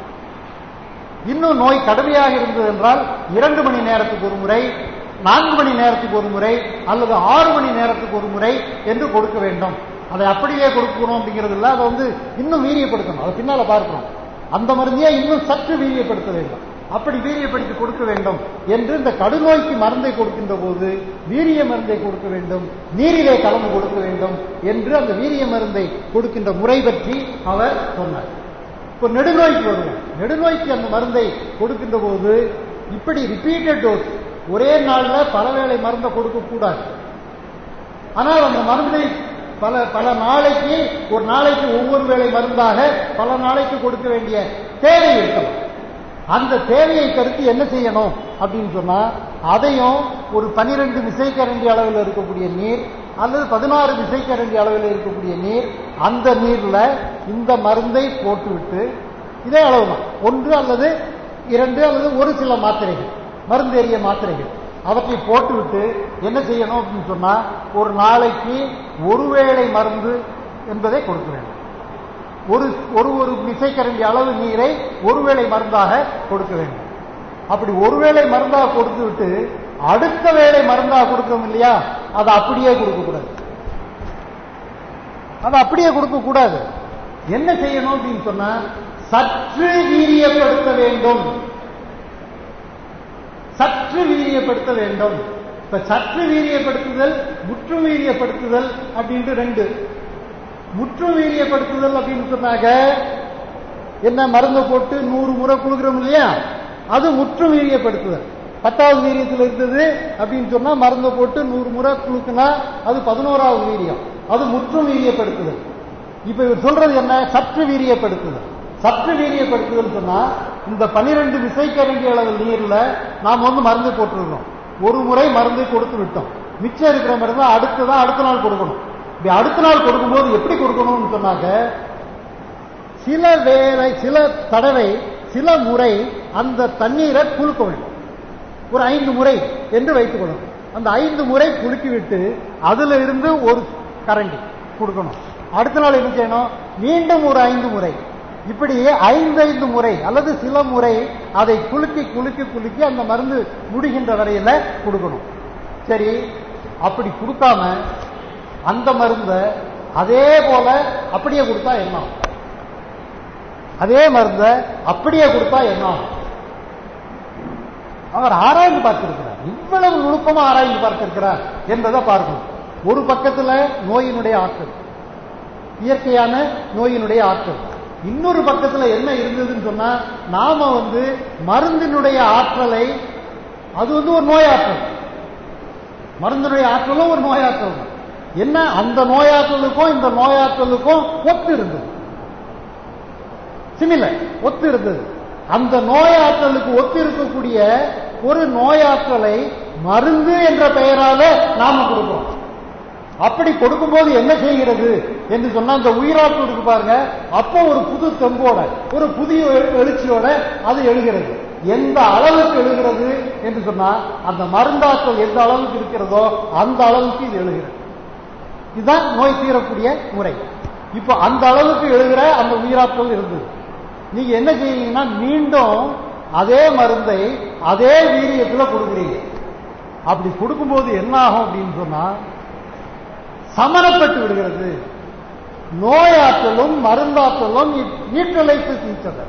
இன்னும் நோய் கடுமையாக இருந்தது என்றால் இரண்டு மணி நேரத்துக்கு ஒரு முறை நான்கு மணி நேரத்துக்கு ஒரு முறை அல்லது ஆறு மணி நேரத்துக்கு ஒரு முறை என்று கொடுக்க வேண்டும் அதை அப்படியே கொடுக்கணும் அப்படிங்கிறது இல்லை அதை வந்து இன்னும் வீரியப்படுத்தணும் அதை பின்னால பார்க்கணும் அந்த மருந்தையே இன்னும் சற்று வீரியப்படுத்த வேண்டும் அப்படி வீரியப்படுத்தி கொடுக்க வேண்டும் என்று இந்த கடுநோய்க்கு மருந்தை கொடுக்கின்ற போது வீரிய மருந்தை கொடுக்க வேண்டும் நீரிலே கலந்து கொடுக்க வேண்டும் என்று அந்த வீரிய மருந்தை கொடுக்கின்ற முறை பற்றி அவர் சொன்னார் இப்போ நெடுநோய்க்கு வருவோம் நெடுநோய்க்கு அந்த மருந்தை கொடுக்கின்ற போது இப்படி ரிப்பீட்டட் டோஸ் ஒரே நாள்ல பல வேளை மருந்தை கொடுக்க கூடாது ஆனால் அந்த மருந்தை பல பல நாளைக்கு ஒரு நாளைக்கு ஒவ்வொரு வேளை மருந்தாக பல நாளைக்கு கொடுக்க வேண்டிய தேவை இருக்கலாம் அந்த தேவையை கருத்து என்ன செய்யணும் அப்படின்னு சொன்னா அதையும் ஒரு பனிரெண்டு மிசைக்கரண்டி அளவில் இருக்கக்கூடிய நீர் அல்லது பதினாறு விசைக்கரண்டி அளவில் இருக்கக்கூடிய நீர் அந்த நீர்ல இந்த மருந்தை போட்டுவிட்டு இதே அளவு தான் ஒன்று அல்லது இரண்டு அல்லது ஒரு சில மாத்திரைகள் மருந்தேறிய மாத்திரைகள் அவற்றை போட்டுவிட்டு என்ன செய்யணும் அப்படின்னு சொன்னா ஒரு நாளைக்கு ஒருவேளை மருந்து என்பதை கொடுக்க வேண்டும் ஒரு ஒரு ஒரு விசைக்கரண்டி அளவு நீரை ஒருவேளை மருந்தாக கொடுக்க வேண்டும் அப்படி ஒருவேளை மருந்தாக கொடுத்து விட்டு அடுத்த வேளை மருந்தாக கொடுக்கணும் இல்லையா அதை அப்படியே கொடுக்க கூடாது அதை அப்படியே கொடுக்க கூடாது என்ன செய்யணும் அப்படின்னு சொன்னா சற்று வீரியப்படுத்த வேண்டும் சற்று வீரியப்படுத்த வேண்டும் இப்ப சற்று வீரியப்படுத்துதல் முற்றும் வீரியப்படுத்துதல் அப்படின்ட்டு ரெண்டு முற்றும் வீரியப்படுத்துதல் அப்படின்னு சொன்னாங்க என்ன மருந்து போட்டு நூறு முறை குழுக்கிறோம் இல்லையா அது முற்றும் வீரியப்படுத்துதல் பத்தாவது வீரியத்தில் இருந்தது அப்படின்னு சொன்னா மருந்து போட்டு நூறு முறை குழுக்குனா அது பதினோராவது வீரியம் அது முற்றும் வீரியப்படுத்துதல் இப்ப இவர் சொல்றது என்ன சற்று வீரியப்படுத்துதல் சற்று வீரியப்படுத்துதல் சொன்னா இந்த பனிரெண்டு விசைக்கரண்டி அளவு நீர்ல நாம் வந்து மருந்து போட்டுருக்கோம் ஒரு முறை மருந்து கொடுத்து விட்டோம் மிச்சம் இருக்கிற மருந்து அடுத்து தான் அடுத்த நாள் கொடுக்கணும் இப்படி அடுத்த நாள் கொடுக்கும்போது எப்படி கொடுக்கணும்னு சொன்னாங்க சில வேலை சில தடவை சில முறை அந்த தண்ணீரை குலுக்க வேண்டும் ஒரு ஐந்து முறை என்று வைத்துக் கொள்ளணும் அந்த ஐந்து முறை குலுக்கி விட்டு அதுல இருந்து ஒரு கரண்டி கொடுக்கணும் அடுத்த நாள் என்ன செய்யணும் மீண்டும் ஒரு ஐந்து முறை இப்படி ஐந்து ஐந்து முறை அல்லது சில முறை அதை குலுக்கி குலுக்கி குலுக்கி அந்த மருந்து முடிகின்ற வரையில கொடுக்கணும் சரி அப்படி கொடுக்காம அந்த மருந்த அதே போல அப்படியே கொடுத்தா என்ன ஆகும்? அதே மருந்த அப்படியே கொடுத்தா என்ன ஆகும்? அவர் ஆராய்ந்து பார்த்திருக்கிறார் இவ்வளவு நுணுக்கமா ஆராய்ந்து பார்த்திருக்கிறார் என்பதை பார்க்கணும் ஒரு பக்கத்துல நோயினுடைய ஆற்றல் இயற்கையான நோயினுடைய ஆற்றல் இன்னொரு பக்கத்துல என்ன இருந்ததுன்னு சொன்னா நாம வந்து மருந்தினுடைய ஆற்றலை அது வந்து ஒரு நோயாற்றல் மருந்தினுடைய ஆற்றலும் ஒரு நோயாற்றல் தான். என்ன அந்த நோயாற்றலுக்கும் இந்த நோயாற்றலுக்கும் ஒத்து இருந்தது சிமிலர் ஒத்து இருந்தது அந்த நோயாற்றலுக்கு ஒத்து இருக்கக்கூடிய ஒரு நோயாற்றலை மருந்து என்ற பெயரால நாம கொடுக்கிறோம் அப்படி கொடுக்கும்போது என்ன செய்கிறது என்று சொன்னா அந்த உயிராற்றல் இருக்கு பாருங்க அப்போ ஒரு புது தெம்போட ஒரு புதிய எழு- எழுச்சியோட அது எழுகிறது எந்த அளவுக்கு எழுகிறது என்று சொன்னா அந்த மருந்தாற்றல் எந்த அளவுக்கு இருக்கிறதோ அந்த அளவுக்கு இது எழுகிறது இதுதான் நோய் தீரக்கூடிய முறை இப்போ அந்த அளவுக்கு எழுகிற அந்த உயிராற்றல் இருந்தது நீங்க என்ன செய்யறீங்கன்னா மீண்டும் அதே மருந்தை அதே வீரியத்துல கொடுக்குறீங்க அப்படி கொடுக்கும்போது என்ன ஆகும் அப்படின்னு சொன்னா சமனப்பட்டு விடுகிறது நோயாற்றலும் மருந்தாற்றலும் நீற்றலைத்து தீச்சது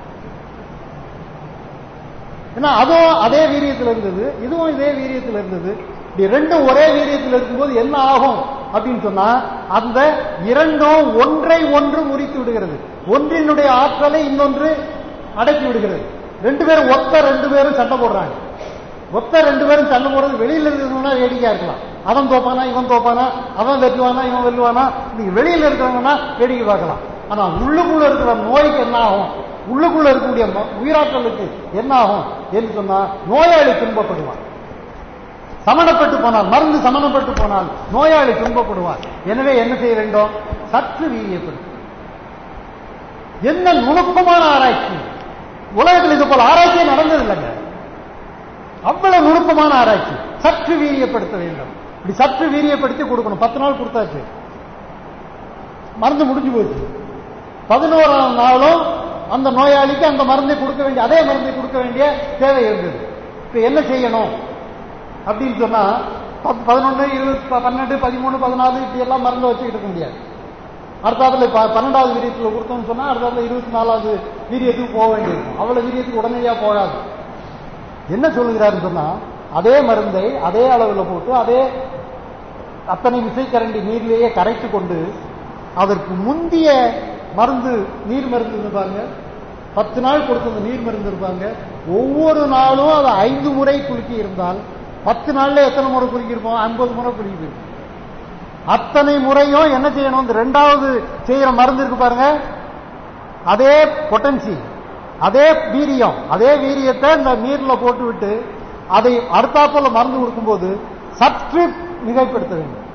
ஏன்னா அதுவும் அதே வீரியத்தில் இருந்தது இதுவும் இதே வீரியத்தில் இருந்தது இப்படி ரெண்டும் ஒரே வீரியத்தில் இருக்கும்போது என்ன ஆகும் அப்படின்னு சொன்னா அந்த இரண்டும் ஒன்றை ஒன்று முறித்து விடுகிறது ஒன்றினுடைய ஆற்றலை இன்னொன்று அடக்கி விடுகிறது ரெண்டு பேரும் ஒத்த ரெண்டு பேரும் சண்டை போடுறாங்க ஒத்த ரெண்டு பேரும் சண்டை போடுறது வெளியில இருக்கிறவங்கன்னா வேடிக்கையா இருக்கலாம் அவன் தோப்பானா இவன் தோப்பானா அவன் வெல்லுவானா இவன் வெல்லுவானா நீங்க வெளியில இருக்கிறவங்கன்னா வேடிக்கை பார்க்கலாம் ஆனா உள்ளுக்குள்ள இருக்கிற நோய்க்கு என்ன ஆகும் உள்ளுக்குள்ள இருக்கக்கூடிய ம- உயிராற்றலுக்கு என்ன ஆகும் என்று சொன்னா நோயாளி துன்பப்படுவான் சமணப்பட்டு போனால் மருந்து சமணப்பட்டு போனால் நோயாளி துன்பப்படுவார் எனவே என்ன செய்ய வேண்டும் சற்று வீரியப்படுத்தும் என்ன நுணுக்கமான ஆராய்ச்சி உலகத்தில் இது போல ஆராய்ச்சியே நடந்தது இல்லைங்க அவ்வளவு நுணுக்கமான ஆராய்ச்சி சற்று வீரியப்படுத்த வேண்டும் இப்படி சற்று வீரியப்படுத்தி கொடுக்கணும் பத்து நாள் கொடுத்தாச்சு மருந்து முடிஞ்சு போச்சு பதினோராம் நாளும் அந்த நோயாளிக்கு அந்த மருந்தை கொடுக்க வேண்டிய அதே மருந்தை கொடுக்க வேண்டிய தேவை இருந்தது இப்ப என்ன செய்யணும் அப்படின்னு சொன்னா பத்து பதினொன்று இருபது ப- பன்னெண்டு பதிமூணு பதினாலு இப்படி எல்லாம் மருந்து வச்சுக்கிட்டு இருக்க முடியாது அடுத்தாப்புல ப- பன்னெண்டாவது வீரியத்தில் கொடுத்தோம்னு சொன்னா அடுத்தாப்புல இருபத்தி நாலாவது வீரியத்துக்கு போக வேண்டியிருக்கும் அவ்வளவு வீரியத்துக்கு உடனடியா போகாது என்ன சொல்லுகிறாருன்னு சொன்னா அதே மருந்தை அதே அளவுல போட்டு அதே அத்தனை விசைக்கரண்டி நீர்லேயே கரைத்து கொண்டு அதற்கு முந்திய மருந்து நீர் மருந்து இருப்பாங்க பத்து நாள் கொடுத்த நீர் மருந்து இருப்பாங்க ஒவ்வொரு நாளும் அதை ஐந்து முறை குலுக்கி இருந்தால் பத்து நாள்ல எத்தனை முறை குலுக்கியிருப்போம் ஐம்பது முறை குலுக்கி இருக்கும் அத்தனை முறையும் என்ன செய்யணும் இந்த ரெண்டாவது செய்யற மருந்து இருக்கு பாருங்க அதே பொட்டன்சி அதே வீரியம் அதே வீரியத்தை இந்த நீர்ல போட்டு விட்டு அதை அடுத்தாப்புல மருந்து கொடுக்கும்போது சற்று மிகைப்படுத்த வேண்டும்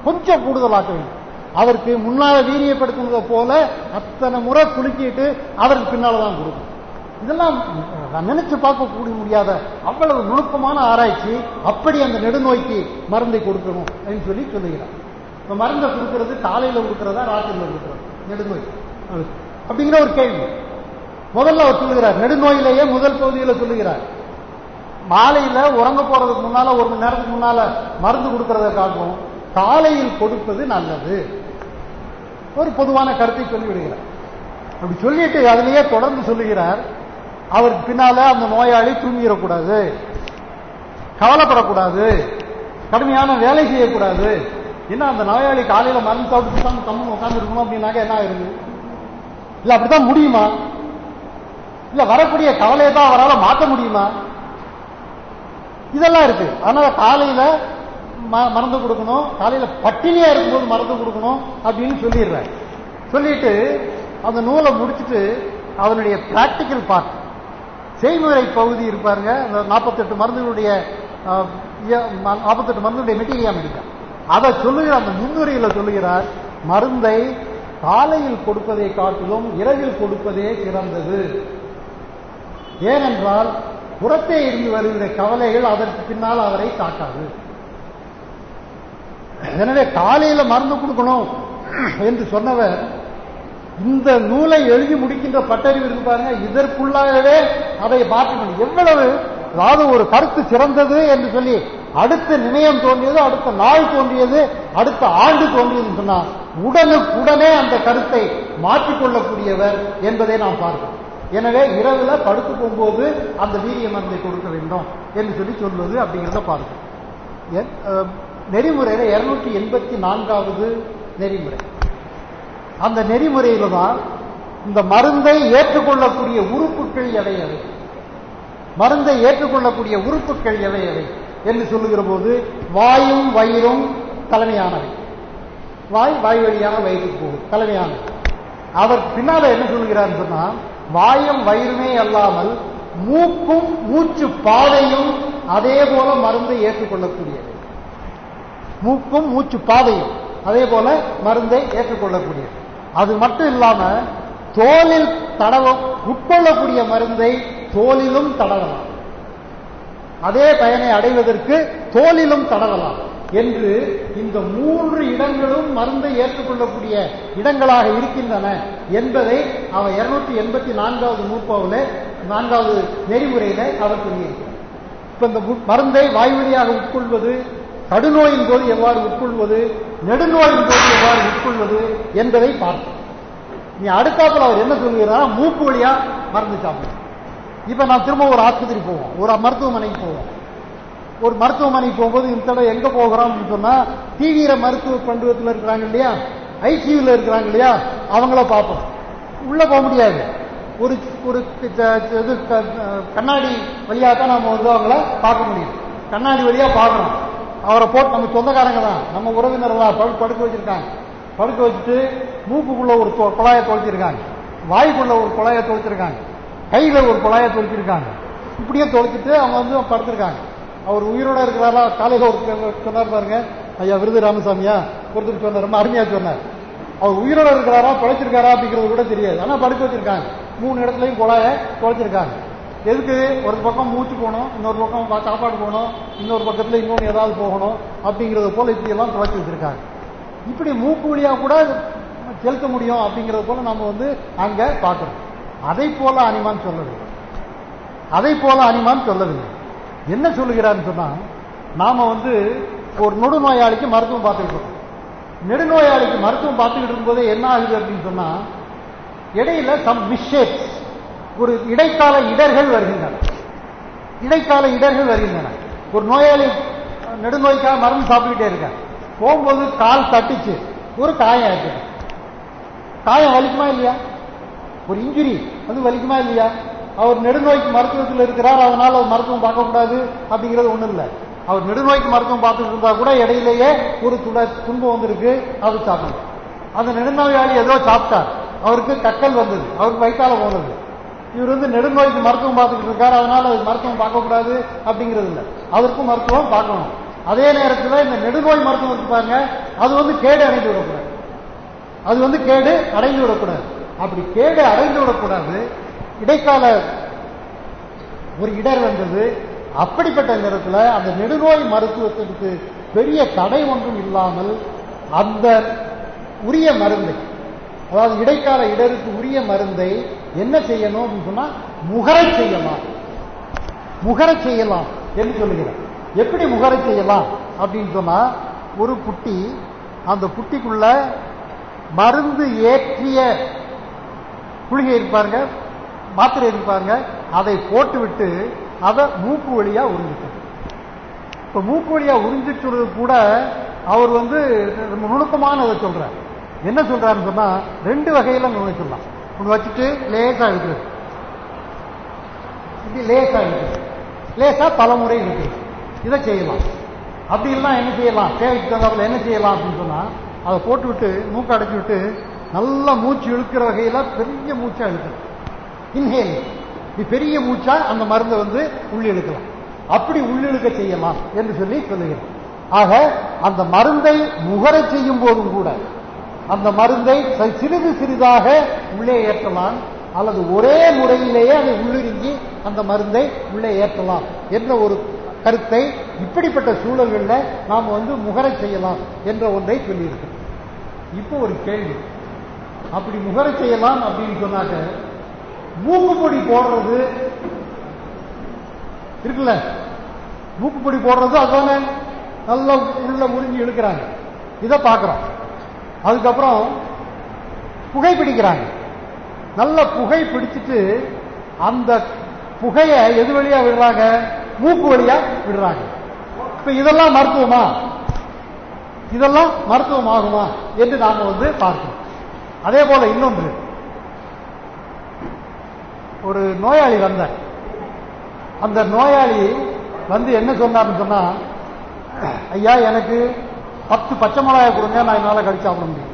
கொஞ்சம் கூடுதலாக்க வேண்டும் அவருக்கு முன்னால வீரியப்படுத்துனதை போல அத்தனை முறை குலுக்கிட்டு அவருக்கு பின்னால தான் கொடுக்கணும் இதெல்லாம் நான் நினைச்சு பார்க்க முடியாத அவ்வளவு நுணுக்கமான ஆராய்ச்சி அப்படி அந்த நெடுநோய்க்கு மருந்தை கொடுக்கணும் அப்படின்னு சொல்லி சொல்லுகிறார் இப்ப மருந்தை கொடுக்கறது காலையில கொடுக்கறதா ராத்திரில கொடுக்கறது நெடுநோய் அப்படிங்கிற ஒரு கேள்வி முதல்ல அவர் சொல்லுகிறார் நெடுநோயிலேயே முதல் பகுதியில் சொல்லுகிறார் மாலையில உறங்க போறதுக்கு முன்னால ஒரு மணி நேரத்துக்கு முன்னால மருந்து கொடுக்கறத காட்டும் காலையில் கொடுப்பது நல்லது ஒரு பொதுவான கருத்தை சொல்லிவிடுகிறார் அப்படி சொல்லிட்டு அதிலேயே தொடர்ந்து சொல்லுகிறார் அவருக்கு பின்னால அந்த நோயாளி தூங்கிடக்கூடாது கவலைப்படக்கூடாது கடுமையான வேலை செய்யக்கூடாது என்ன அந்த நோயாளி காலையில மருந்து சாப்பிட்டு தான் கம்மன் உட்கார்ந்து இருக்கணும் அப்படின்னாக்க என்ன ஆயிருது இல்ல அப்படித்தான் முடியுமா இல்ல வரக்கூடிய கவலையை தான் அவரால் மாற்ற முடியுமா இதெல்லாம் இருக்கு அதனால காலையில மருந்து கொடுக்கணும் காலையில பட்டினியா இருக்கும்போது மருந்து கொடுக்கணும் அப்படின்னு சொல்லிடுறாரு சொல்லிட்டு அந்த நூலை முடிச்சுட்டு அதனுடைய பிராக்டிக்கல் பார்ட் செய்முறை பகுதி இருப்பாருங்க அந்த நாற்பத்தெட்டு மருந்துகளுடைய நாற்பத்தெட்டு மருந்துடைய மெட்டீரியா மெடிக்கா அதை சொல்லுகிற அந்த முன்னுரையில சொல்லுகிறார் மருந்தை காலையில் கொடுப்பதை காட்டிலும் இரவில் கொடுப்பதே சிறந்தது ஏனென்றால் புறத்தே இருந்து வருகிற கவலைகள் அதற்கு பின்னால் அவரை தாக்காது எனவே காலையில மருந்து கொடுக்கணும் என்று சொன்னவர் இந்த நூலை எழுதி முடிக்கின்ற பட்டறிவு இருக்கு பாருங்க இதற்குள்ளாகவே அதை மாற்றணும் எவ்வளவு அதாவது ஒரு கருத்து சிறந்தது என்று சொல்லி அடுத்த நிலையம் தோன்றியது அடுத்த நாள் தோன்றியது அடுத்த ஆண்டு தோன்றியது சொன்னார் உடனுக்குடனே அந்த கருத்தை மாற்றிக்கொள்ளக்கூடியவர் என்பதை நாம் பார்க்கிறோம் எனவே இரவுல படுத்து போகும்போது அந்த வீரிய மருந்தை கொடுக்க வேண்டும் என்று சொல்லி சொல்வது அப்படிங்கிறத பார்க்கிறோம் நெறிமுறையில இருநூற்றி எண்பத்தி நான்காவது நெறிமுறை அந்த நெறிமுறையில தான் இந்த மருந்தை ஏற்றுக்கொள்ளக்கூடிய உறுப்புகள் எவை எவை மருந்தை ஏற்றுக்கொள்ளக்கூடிய உறுப்புகள் எவை எவை என்று சொல்லுகிற போது வாயும் வயிறும் தலைமையானவை வாய் வாய் வழியாக வயிற்றுக்கு போகும் தலைமையானவை அவர் பின்னால என்ன சொல்லுகிறார் சொன்னா வாயும் வயிறுமே அல்லாமல் மூக்கும் மூச்சு பாதையும் அதே போல மருந்தை ஏற்றுக்கொள்ளக்கூடியது மூக்கும் மூச்சு பாதையும் அதே போல மருந்தை ஏற்றுக்கொள்ளக்கூடியது அது மட்டும் இல்லாம தோலில் தடவ உட்கொள்ளக்கூடிய மருந்தை தோலிலும் தடவலாம் அதே பயனை அடைவதற்கு தோலிலும் தடவலாம் என்று இந்த மூன்று இடங்களும் மருந்தை ஏற்றுக்கொள்ளக்கூடிய இடங்களாக இருக்கின்றன என்பதை அவர் இருநூற்றி எண்பத்தி நான்காவது நூற்பாவில் நான்காவது நெறிமுறையில அவர் சொல்லியிருக்கிறார் இப்ப இந்த மருந்தை வாய்வழியாக உட்கொள்வது கடுநோயின் போது எவ்வாறு உட்கொள்வது நெடுநோயின் போது எவ்வாறு உட்கொள்வது என்பதை பார்த்தோம் நீ அடுத்தாப்புல அவர் என்ன சொல்லுகிறார் மூக்கு வழியா மருந்து சாப்பிடும் இப்ப நான் திரும்ப ஒரு ஆஸ்பத்திரி போவோம் ஒரு மருத்துவமனைக்கு போவோம் ஒரு மருத்துவமனைக்கு போகும்போது இந்த தடவை எங்க போகிறோம் சொன்னா தீவிர மருத்துவ பண்டுவத்தில் இருக்கிறாங்க இல்லையா ஐசியூல இருக்கிறாங்க இல்லையா அவங்கள பார்ப்போம் உள்ள போக முடியாது ஒரு ஒரு இது கண்ணாடி வழியா தான் நம்ம வந்து அவங்கள பார்க்க முடியும் கண்ணாடி வழியா பார்க்கணும் அவரை போட்டு நம்ம சொந்தக்காரங்க தான் நம்ம உறவினர் தான் படுக்க வச்சிருக்காங்க படுக்க வச்சுட்டு மூக்குக்குள்ள ஒரு குழாயை தொலைச்சிருக்காங்க வாய்க்குள்ள ஒரு குழாயை தொலைச்சிருக்காங்க கையில ஒரு குழாயை தொலைச்சிருக்காங்க இப்படியே தொலைச்சிட்டு அவங்க வந்து படுத்திருக்காங்க அவர் உயிரோட இருக்கிறாரா காலையில ஒரு சொன்னார் பாருங்க ஐயா விருது ராமசாமியா ஒருத்தர் சொன்னார் ரொம்ப அருமையா சொன்னார் அவர் உயிரோட இருக்கிறாரா தொலைச்சிருக்காரா அப்படிங்கிறது கூட தெரியாது ஆனா படுக்க வச்சிருக்காங்க மூணு இடத்துலயும் குழாய தொலைச்சிருக்காங்க எதுக்கு ஒரு பக்கம் மூச்சு போகணும் இன்னொரு பக்கம் சாப்பாடு போகணும் இன்னொரு பக்கத்துல இன்னொன்று ஏதாவது போகணும் அப்படிங்கறது போல இப்படி எல்லாம் துவைச்சு வச்சிருக்காங்க இப்படி மூக்கு வழியா கூட செலுத்த முடியும் அப்படிங்கறது போல நம்ம வந்து அங்க பார்க்கிறோம் அதை போல அனிமான் சொல்லவில்லை அதை போல அனிமான் சொல்லவில்லை என்ன சொல்லுகிறான்னு சொன்னா நாம வந்து ஒரு நொடுநோயாளிக்கு மருத்துவம் பார்த்துக்கிட்டு இருக்கோம் நெடுநோயாளிக்கு மருத்துவம் பார்த்துக்கிட்டு இருக்கும்போது என்ன ஆகுது அப்படின்னு சொன்னா இடையில சம் மிஸ்ஷேப்ஸ் ஒரு இடைக்கால இடர்கள் வருகின்றன இடைக்கால இடர்கள் வருகின்றன ஒரு நோயாளி நெடுநோய்க்காக மருந்து சாப்பிட்டுக்கிட்டே இருக்கார் போகும்போது கால் தட்டிச்சு ஒரு காயம் ஆயிடுச்சு காயம் வலிக்குமா இல்லையா ஒரு இன்ஜுரி அது வலிக்குமா இல்லையா அவர் நெடுநோய்க்கு மருத்துவத்தில் இருக்கிறார் அதனால அவர் மருத்துவம் பார்க்கக்கூடாது அப்படிங்கிறது ஒண்ணும் இல்லை அவர் நெடுநோய்க்கு மருத்துவம் பார்த்துட்டு இருந்தா கூட இடையிலேயே ஒரு துட துன்பம் வந்திருக்கு அது சாப்பிடணும் அந்த நெடுநோயாளி ஏதோ சாப்பிட்டார் அவருக்கு கக்கல் வந்தது அவருக்கு வயிற்றால போனது இவர் வந்து நெடுநோய்க்கு மருத்துவம் பார்த்துக்கிட்டு இருக்காரு அதனால அது மருத்துவம் பார்க்கக்கூடாது அப்படிங்கிறது இல்லை அதற்கும் மருத்துவம் பார்க்கணும் அதே நேரத்தில் இந்த நெடுநோய் மருத்துவம் இருக்கு பாருங்க அது வந்து கேடு அடைந்து விடக்கூடாது அது வந்து கேடு அடைந்து விடக்கூடாது அப்படி கேடு அடைந்து விடக்கூடாது இடைக்கால ஒரு இடர் வந்தது அப்படிப்பட்ட நேரத்தில் அந்த நெடுநோய் மருத்துவத்திற்கு பெரிய தடை ஒன்றும் இல்லாமல் அந்த உரிய மருந்தை அதாவது இடைக்கால இடருக்கு உரிய மருந்தை என்ன செய்யணும் அப்படின்னு சொன்னா முகரச் செய்யலாம் முகரச் செய்யலாம் என்று சொல்லுகிறேன் எப்படி முகரச் செய்யலாம் அப்படின்னு சொன்னா ஒரு புட்டி அந்த புட்டிக்குள்ள மருந்து ஏற்றிய குளிகை இருப்பாருங்க மாத்திரை இருப்பாருங்க அதை போட்டு விட்டு அதை மூக்கு வழியா உறிஞ்சிட்டு இப்ப மூக்கு வழியா உறிஞ்சிச்சுறது கூட அவர் வந்து ரொம்ப நுணுக்கமானதை சொல்றார் என்ன சொல்றாருன்னு சொன்னா ரெண்டு வகையில நுழைச்சிடலாம் ஒன்று வச்சுட்டு லேசா இருக்கிறது இப்படி லேசா இருக்குது லேசா பலமுறை இருக்குது இதை செய்யலாம் அப்படி எல்லாம் என்ன செய்யலாம் தேவைக்கு தகுந்தாப்புல என்ன செய்யலாம் அப்படின்னு சொன்னா அதை போட்டு விட்டு மூக்கை அடைச்சி விட்டு நல்லா மூச்சு இழுக்கிற வகையில பெரிய மூச்சா இழுக்கணும் இன்ஹேல் இப்படி பெரிய மூச்சா அந்த மருந்தை வந்து உள்ளி இழுக்கலாம் அப்படி உள்ளிழுக்க செய்யலாம் என்று சொல்லி சொல்லுகிறேன் ஆக அந்த மருந்தை முகர செய்யும் போதும் கூட அந்த மருந்தை ச- சிறிது சிறிதாக உள்ளே ஏற்றலாம் அல்லது ஒரே முறையிலேயே அதை உள்ளிருங்கி அந்த மருந்தை உள்ளே ஏற்றலாம் என்ற ஒரு கருத்தை இப்படிப்பட்ட சூழல்களில் நாம் வந்து முகர செய்யலாம் என்ற ஒன்றை சொல்லியிருக்கிறோம் இப்போ ஒரு கேள்வி அப்படி முகர செய்யலாம் அப்படின்னு சொன்னாக்க மூக்குப்பொடி போடுறது இருக்குல்ல மூக்குப்பொடி போடுறது அதுதானே நல்லா உள்ள முறிஞ்சு இழுக்கிறாங்க இதை பார்க்குறோம் அதுக்கப்புறம் புகை பிடிக்கிறாங்க நல்ல புகை பிடிச்சிட்டு அந்த புகையை எது வழியா விடுறாங்க மூக்கு வழியா விடுறாங்க இப்ப இதெல்லாம் மருத்துவமா இதெல்லாம் மருத்துவம் ஆகுமா என்று நாம வந்து பார்க்கிறோம் அதே போல இன்னொன்று ஒரு நோயாளி வந்தார் அந்த நோயாளி வந்து என்ன சொன்னார்னு சொன்னா ஐயா எனக்கு பத்து பச்சை மிளகாய் கொடுங்க நான் என்னால கடிச்சு சாப்பிட முடியும்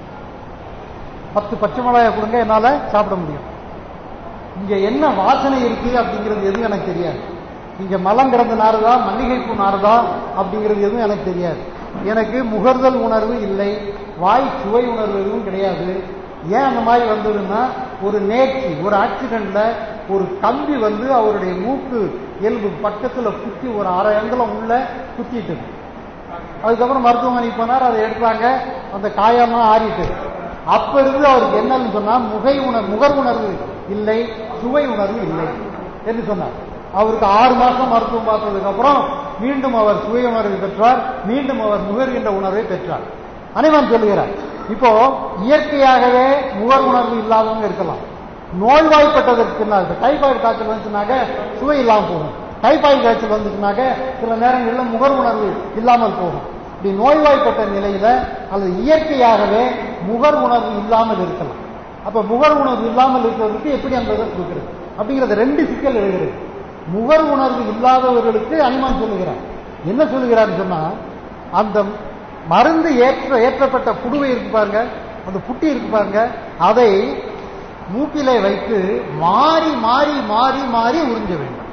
பத்து பச்சை மிளகாய் கொடுங்க என்னால சாப்பிட முடியும் இங்க என்ன வாசனை இருக்கு அப்படிங்கிறது எதுவும் எனக்கு தெரியாது இங்க மலம் கிடந்த நாறுதா மல்லிகைப்பூ நாறுதா அப்படிங்கிறது எதுவும் எனக்கு தெரியாது எனக்கு முகர்தல் உணர்வு இல்லை வாய் சுவை உணர்வு எதுவும் கிடையாது ஏன் அந்த மாதிரி வந்ததுன்னா ஒரு நேர்ச்சி ஒரு ஆக்சிடென்ட்ல ஒரு கம்பி வந்து அவருடைய மூக்கு எலும்பு பக்கத்துல குத்தி ஒரு அரை அங்குலம் உள்ள குத்திட்டது அதுக்கப்புறம் மருத்துவமனைக்கு போனார் அதை எடுத்தாங்க அந்த காயெல்லாம் ஆறிட்டு அப்ப இருந்து அவருக்கு என்னன்னு சொன்னா முகை உணர் முகர் உணர்வு இல்லை சுவை உணர்வு இல்லை என்று சொன்னார் அவருக்கு ஆறு மாசம் மருத்துவம் பார்த்ததுக்கு அப்புறம் மீண்டும் அவர் சுவை உணர்வை பெற்றார் மீண்டும் அவர் முகர்கின்ற உணர்வை பெற்றார் அனைவன் சொல்லுகிறார் இப்போ இயற்கையாகவே முகர் உணர்வு இல்லாதவங்க இருக்கலாம் நோய்வாய்ப்பட்டதற்கு பின்னால் இப்ப டைபாய்டு காய்ச்சல் வந்துச்சுனாக்க சுவை இல்லாமல் போகும் டைபாய்டு காய்ச்சல் வந்துச்சுனாக்க சில நேரங்களில் முகர் உணர்வு இல்லாமல் போகும் இப்படி நோய்வாய்ப்பட்ட நிலையில அல்லது இயற்கையாகவே முகர் உணர்வு இல்லாமல் இருக்கலாம் அப்ப முகர் உணர்வு இல்லாமல் இருக்கிறதுக்கு எப்படி அந்த இதை கொடுக்கிறது அப்படிங்கிறது ரெண்டு சிக்கல் எழுகிறது முகர் உணர்வு இல்லாதவர்களுக்கு அனுமான் சொல்லுகிறார் என்ன சொல்லுகிறான்னு சொன்னா அந்த மருந்து ஏற்ற ஏற்றப்பட்ட புடுவை இருக்கு பாருங்க அந்த புட்டி இருக்கு பாருங்க அதை மூக்கிலே வைத்து மாறி மாறி மாறி மாறி உறிஞ்ச வேண்டும்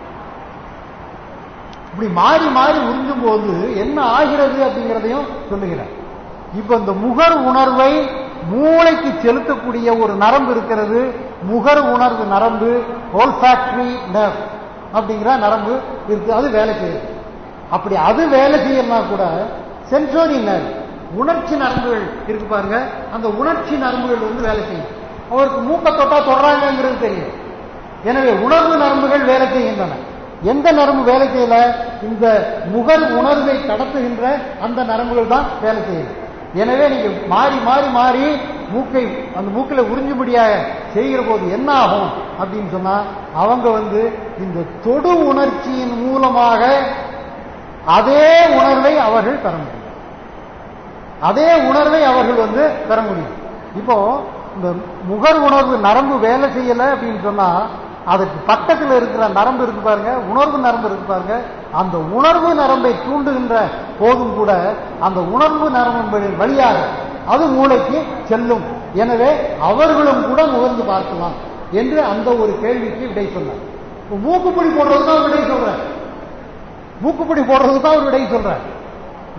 இப்படி மாறி மாறி உறிஞ்சும் போது என்ன ஆகிறது அப்படிங்கிறதையும் சொல்லுகிறார் இப்ப இந்த முகர் உணர்வை மூளைக்கு செலுத்தக்கூடிய ஒரு நரம்பு இருக்கிறது முகர் உணர்வு நரம்பு ஓல்ஃபேக்டரி நர்வ் அப்படிங்கிற நரம்பு இருக்கு அது வேலை செய்யுது அப்படி அது வேலை செய்யலனா கூட சென்சோரி நர்வ் உணர்ச்சி நரம்புகள் இருக்கு பாருங்க அந்த உணர்ச்சி நரம்புகள் வந்து வேலை செய்யும் அவருக்கு மூக்க தொட்டா தொடறாங்கிறது தெரியும் எனவே உணர்வு நரம்புகள் வேலை செய்கின்றன எந்த நரம்பு வேலை செய்யல இந்த முகர் உணர்வை கடத்துகின்ற அந்த நரம்புகள் தான் வேலை செய்யும் எனவே நீங்க மாறி மாறி மாறி மூக்கை அந்த மூக்கில உறிஞ்சுபடியாக செய்கிற போது என்ன ஆகும் அப்படின்னு சொன்னா அவங்க வந்து இந்த தொடு உணர்ச்சியின் மூலமாக அதே உணர்வை அவர்கள் பெற முடியும் அதே உணர்வை அவர்கள் வந்து பெற முடியும் இப்போ இந்த முகர் உணர்வு நரம்பு வேலை செய்யல அப்படின்னு சொன்னா அதுக்கு பக்கத்தில் இருக்கிற நரம்பு இருக்கு பாருங்க உணர்வு நரம்பு இருக்கு பாருங்க அந்த உணர்வு நரம்பை தூண்டுகின்ற போதும் கூட அந்த உணர்வு நரம்பின் வழியாக அது மூளைக்கு செல்லும் எனவே அவர்களும் கூட முகர்ந்து பார்க்கலாம் என்று அந்த ஒரு கேள்விக்கு விடை சொன்னார் இப்ப மூக்குப்பிடி போடுறது தான் விடை சொல்றேன் மூக்குப்பிடி போடுறது தான் ஒரு விடை சொல்றேன்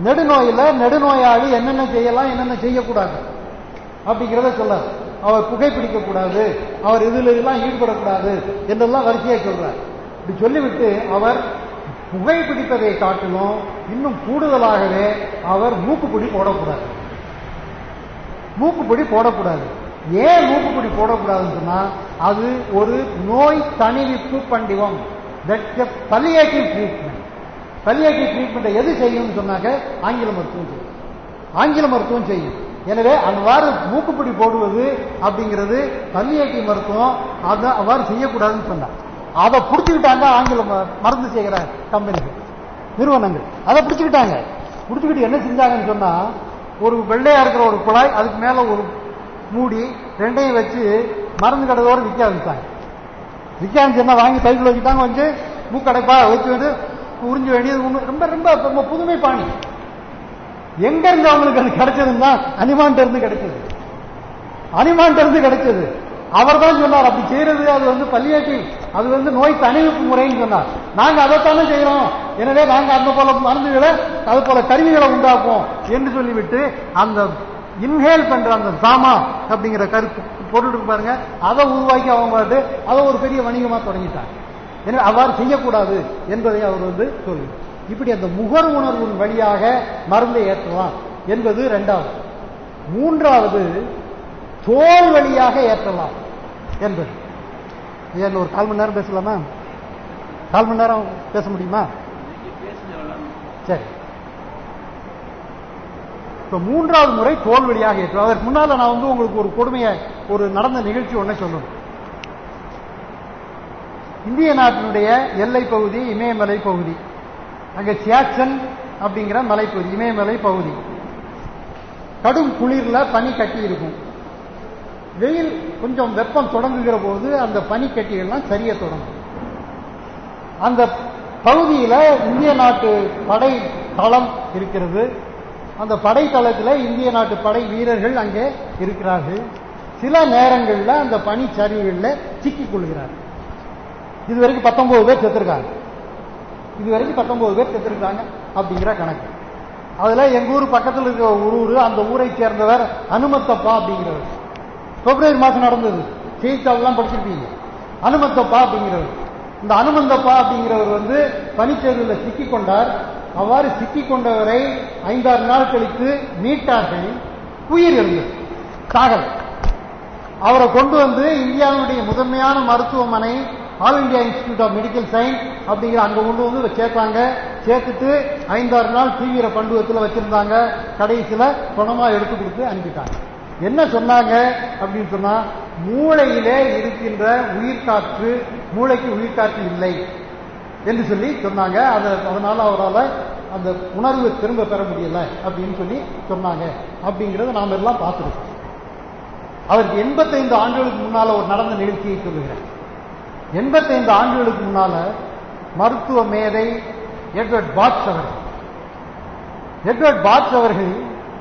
நெடுநோயில நெடுநோயாளி என்னென்ன செய்யலாம் என்னென்ன செய்யக்கூடாது அப்படிங்கிறத சொல்லார் அவர் புகைப்பிடிக்க கூடாது அவர் இதுல எல்லாம் ஈடுபடக்கூடாது என்றெல்லாம் வரிசையா சொல்றார் இப்படி சொல்லிவிட்டு அவர் புகைப்பிடிப்பதை காட்டிலும் இன்னும் கூடுதலாகவே அவர் மூக்குப்பிடி போடக்கூடாது மூக்குப்பிடி போடக்கூடாது ஏன் மூக்குப்பிடி போடக்கூடாதுன்னு சொன்னா அது ஒரு நோய் தணிவிப்பு பண்டிவம் that's palliative treatment palliative treatment எது செய்யும்னு சொன்னாக்க ஆங்கில மருத்துவம் செய்யும் ஆங்கில மருத்துவம் செய்யும் எனவே அவ்வாறு மூக்குப்பிடி போடுவது அப்படிங்கிறது பல்லியேட்டிவ் மருத்துவம் அதை அவ்வாறு செய்யக்கூடாதுன்னு சொன்னார் அதை பிடிச்சுக்கிட்டாங்க ஆங்கில ம- மருந்து செய்கிற கம்பெனிகள் நிறுவனங்கள் அதை பிடிச்சுக்கிட்டாங்க பிடிச்சுக்கிட்டு என்ன செஞ்சாங்கன்னு சொன்னா ஒரு வெள்ளையா இருக்கிற ஒரு குழாய் அதுக்கு மேல ஒரு மூடி ரெண்டையும் வச்சு மருந்து கடையோடு விற்க ஆரம்பிச்சாங்க விற்க ஆரம்பிச்சுன்னா வாங்கி கைக்குள்ள வச்சுட்டாங்க வந்து மூக்கடைப்பா வச்சு வந்து உறிஞ்ச வேண்டியது உண்மை- ரொம்ப ரொம்ப ரொம்ப புதுமை பாணி எங்க இருந்து அவங்களுக்கு அது கிடைச்சதுன்னா அனிமான்ட்ட இருந்து கிடைச்சது அனிமான்ட்ட இருந்து கிடைச்சது அவர் தான் சொன்னார் அப்படி செய்யறது அது வந்து பல்லியேட்டிவ் அது வந்து நோய் தணிவிப்பு முறைன்னு சொன்னார் நாங்க அதைத்தானே செய்யறோம் எனவே நாங்க அந்த போல மருந்துகளை அது போல கருவிகளை உண்டாக்குவோம் என்று சொல்லிவிட்டு அந்த இன்ஹேல் பண்ற அந்த சாமா அப்படிங்கிற கருத்து பொருள் இருக்கு பாருங்க அதை உருவாக்கி அவங்க பாட்டு அதை ஒரு பெரிய வணிகமா தொடங்கிட்டாங்க எனவே அவ்வாறு செய்யக்கூடாது என்பதை அவர் வந்து சொல்லி இப்படி அந்த முகர் உணர்வின் வழியாக மருந்தை ஏற்றலாம் என்பது இரண்டாவது மூன்றாவது தோல் வழியாக ஏற்றலாம் என்பது ஏன் ஒரு கால் மணி நேரம் பேசலாமா கால் மணி நேரம் பேச முடியுமா சரி இப்ப மூன்றாவது முறை தோல் வழியாக ஏற்றும் அதற்கு முன்னால நான் வந்து உங்களுக்கு ஒரு கொடுமையை ஒரு நடந்த நிகழ்ச்சி ஒன்றை சொல்லணும் இந்திய நாட்டினுடைய எல்லை பகுதி இமயமலை பகுதி அங்க சியாச்சன் அப்படிங்கிற மலைப்பகுதி இமயமலை பகுதி கடும் குளிர்ல பனி கட்டி இருக்கும் வெயில் கொஞ்சம் வெப்பம் தொடங்குகிற போது அந்த பனிக்கட்டிகள்லாம் சரிய தொடங்கும் அந்த பகுதியில இந்திய நாட்டு படை தளம் இருக்கிறது அந்த படை தளத்தில் இந்திய நாட்டு படை வீரர்கள் அங்கே இருக்கிறார்கள் சில நேரங்களில் அந்த பனி சரிவுகளில் சிக்கிக் கொள்கிறார்கள் இதுவரைக்கும் பத்தொன்பது பேர் செத்துருக்காங்க இதுவரைக்கும் பத்தொன்பது பேர் செத்துருக்காங்க அப்படிங்கிற கணக்கு அதுல எங்க ஊர் பக்கத்தில் இருக்கிற ஒரு ஊர் அந்த ஊரை சேர்ந்தவர் அனுமத்தப்பா அப்படிங்கிறவர் பிப்ரவரி மாசம் நடந்தது செய்தித்தாள்லாம் படிச்சிருப்பீங்க அனுமந்தப்பா அப்படிங்கிறவர் இந்த அனுமந்தப்பா அப்படிங்கிறவர் வந்து பனிச்சேர்வில் சிக்கிக் கொண்டார் அவ்வாறு சிக்கிக் கொண்டவரை ஐந்தாறு நாள் கழித்து மீட்டார்கள் உயிர் இருந்தது சாகல் அவரை கொண்டு வந்து இந்தியாவுடைய முதன்மையான மருத்துவமனை all India institute of medical science அப்படிங்கிற அங்க கொண்டு வந்து சேர்த்தாங்க சேர்த்துட்டு ஐந்தாறு நாள் தீவிர பண்டுவத்தில் வச்சிருந்தாங்க கடைசியில குணமா எடுத்து கொடுத்து அனுப்பிட்டாங்க என்ன சொன்னாங்க அப்படின்னு சொன்னா மூளையிலே இருக்கின்ற உயிர்காற்று மூளைக்கு உயிர்காற்று இல்லை என்று சொல்லி சொன்னாங்க அது அதனால அவரால் அந்த உணர்வு திரும்ப பெற முடியல அப்படின்னு சொல்லி சொன்னாங்க அப்படிங்கறத நாம எல்லாம் பார்த்துருக்கோம் அவருக்கு எண்பத்தைந்து ஆண்டுகளுக்கு முன்னால ஒரு நடந்த நிகழ்ச்சியை சொல்லுகிறேன் எண்பத்தைந்து ஆண்டுகளுக்கு முன்னால மருத்துவ மேதை எட்வர்ட் பாட்ஸ் அவர்கள் எட்வர்ட் பாட்ஸ் அவர்கள்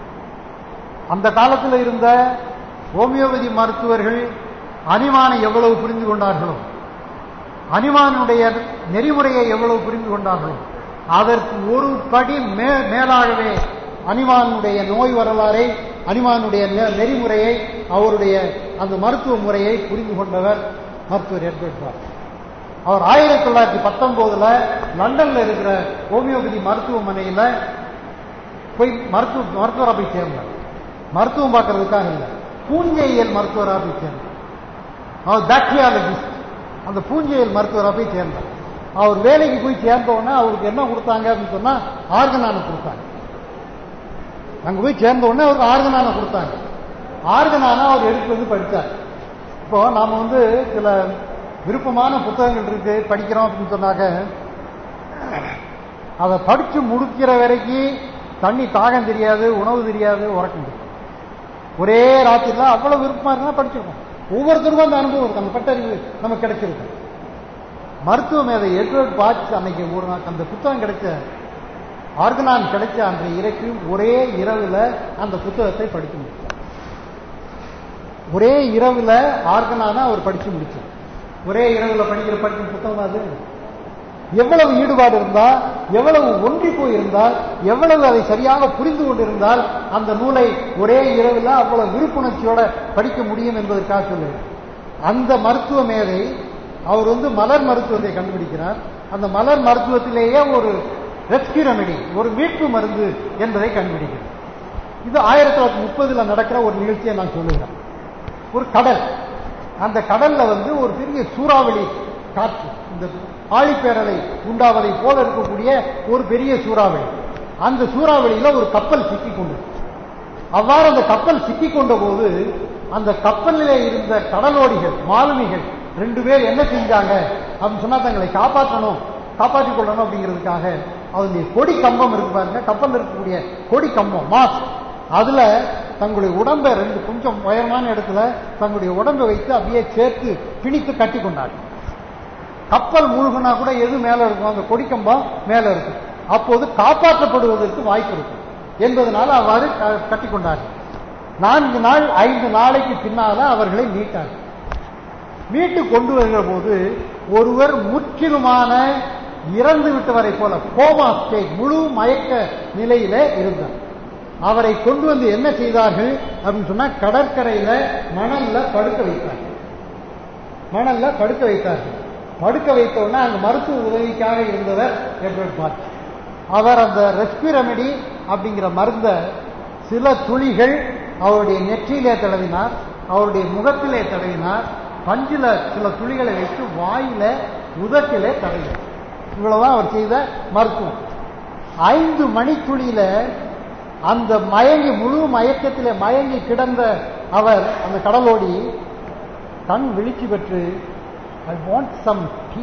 அந்த காலத்தில் இருந்த ஹோமியோபதி மருத்துவர்கள் அனிமானை எவ்வளவு புரிந்து கொண்டார்களோ அனிமானுடைய நெறிமுறையை எவ்வளவு புரிந்து கொண்டார்களோ அதற்கு ஒரு படி மே மேலாகவே அனிமானுடைய நோய் வரலாறை அனிமானுடைய நெ- நெறிமுறையை அவருடைய அந்த மருத்துவ முறையை புரிந்து கொண்டவர் மருத்துவர் எட்வர்ட் பாட்ஸ் அவர் ஆயிரத்தி தொள்ளாயிரத்தி பத்தொன்பதுல லண்டன்ல இருக்கிற ஹோமியோபதி மருத்துவமனையில போய் மருத்துவ மருத்துவராக போய் சேர்ந்தார் மருத்துவம் பார்க்கறதுக்காக இல்லை பூஞ்சையியல் மருத்துவராக போய் சேர்ந்தார் அவர் பாக்டீரியாலஜிஸ்ட் அந்த பூஞ்சையியல் மருத்துவராக போய் சேர்ந்தார் அவர் வேலைக்கு போய் சேர்ந்த உடனே அவருக்கு என்ன கொடுத்தாங்க அப்படின்னு சொன்னா ஆர்கனான கொடுத்தாங்க அங்க போய் சேர்ந்த உடனே அவருக்கு ஆர்கனான கொடுத்தாங்க ஆர்கனான அவர் எடுத்து வந்து படித்தார் இப்போ நாம வந்து சில விருப்பமான புத்தகங்கள் இருக்கு படிக்கிறோம் அப்படின்னு சொன்னாக்க அதை படிச்சு முடிக்கிற வரைக்கும் தண்ணி தாகம் தெரியாது உணவு தெரியாது உறக்கம் தெரியாது ஒரே ராத்திரில அவ்வளவு விருப்பமா இருந்தா படிச்சிருக்கோம் ஒவ்வொருத்தருக்கும் அந்த அனுபவம் இருக்கு அந்த பட்டறிவு நமக்கு கிடைச்சிருக்கு மருத்துவ மேதை எட்வர்ட் பாட்ஸ் அன்னைக்கு ஒரு நாள் அந்த புத்தகம் கிடைச்ச ஆர்கனான் கிடைச்ச அன்றைய இறைக்கு ஒரே இரவுல அந்த புத்தகத்தை படித்து முடிச்சார் ஒரே இரவுல ஆர்கனான அவர் படிச்சு முடிச்சார் ஒரே இரவுல படிக்கிற படிக்கும் புத்தகம் அது எவ்வளவு ஈடுபாடு இருந்தால் எவ்வளவு ஒன்றி போயிருந்தால் எவ்வளவு அதை சரியாக புரிந்து கொண்டிருந்தால் அந்த நூலை ஒரே இரவில் அவ்வளவு விருப்புணர்ச்சியோட படிக்க முடியும் என்பதற்காக சொல்லுவேன் அந்த மருத்துவ மேதை அவர் வந்து மலர் மருத்துவத்தை கண்டுபிடிக்கிறார் அந்த மலர் மருத்துவத்திலேயே ஒரு ரெஸ்கியூ ரெமெடி ஒரு மீட்பு மருந்து என்பதை கண்டுபிடிக்கிறார் இது ஆயிரத்தி தொள்ளாயிரத்தி முப்பதுல நடக்கிற ஒரு நிகழ்ச்சியை நான் சொல்லுகிறேன் ஒரு கடல் அந்த கடல்ல வந்து ஒரு பெரிய சூறாவளி காற்று இந்த ஆழிப்பேரலை உண்டாவதை போல இருக்கக்கூடிய ஒரு பெரிய சூறாவளி அந்த சூறாவளியில ஒரு கப்பல் சிக்கிக் கொண்டது அவ்வாறு அந்த கப்பல் சிக்கிக் கொண்ட போது அந்த கப்பலிலே இருந்த கடலோடிகள் மாலுமிகள் ரெண்டு பேர் என்ன செஞ்சாங்க அப்படின்னு சொன்னா தங்களை காப்பாற்றணும் காப்பாற்றிக் கொள்ளணும் அப்படிங்கிறதுக்காக அதனுடைய கொடி கம்பம் இருக்கு பாருங்க கப்பல் இருக்கக்கூடிய கொடி கம்பம் மாஸ் அதுல தங்களுடைய உடம்பை ரெண்டு கொஞ்சம் உயரமான இடத்துல தங்களுடைய உடம்பை வைத்து அப்படியே சேர்த்து பிணித்து கட்டி கொண்டாங்க கப்பல் மூழ்கினா கூட எது மேல இருக்கும் அந்த கொடிக்கம்பம் மேல இருக்கும் அப்போது காப்பாற்றப்படுவதற்கு வாய்ப்பு இருக்கும் என்பதனால அவ்வாறு கட்டி கொண்டார்கள் நான்கு நாள் ஐந்து நாளைக்கு பின்னால அவர்களை மீட்டார்கள் மீட்டு கொண்டு வருகிற போது ஒருவர் முற்றிலுமான இறந்து விட்டவரை போல கோமா ஸ்டேட் முழு மயக்க நிலையில இருந்தார் அவரை கொண்டு வந்து என்ன செய்தார்கள் அப்படின்னு சொன்னா கடற்கரையில மணல்ல படுக்க வைத்தார்கள் மணல்ல படுக்க வைத்தார்கள் படுக்க வைத்த உடனே அங்க மருத்துவ உதவிக்காக இருந்தவர் எட்வர்ட் பாட் அவர் அந்த ரெஸ்பியூ ரெமெடி அப்படிங்கிற மருந்த சில துளிகள் அவருடைய நெற்றியிலே தடவினார் அவருடைய முகத்திலே தடவினார் பஞ்சில சில துளிகளை வைத்து வாயில உதட்டிலே தடவினார் இவ்வளவுதான் அவர் செய்த மருத்துவம் ஐந்து மணித்துளியில அந்த மயங்கி முழு மயக்கத்திலே மயங்கி கிடந்த அவர் அந்த கடலோடி கண் விழிச்சு பெற்று ஐ வாண்ட் சம் டீ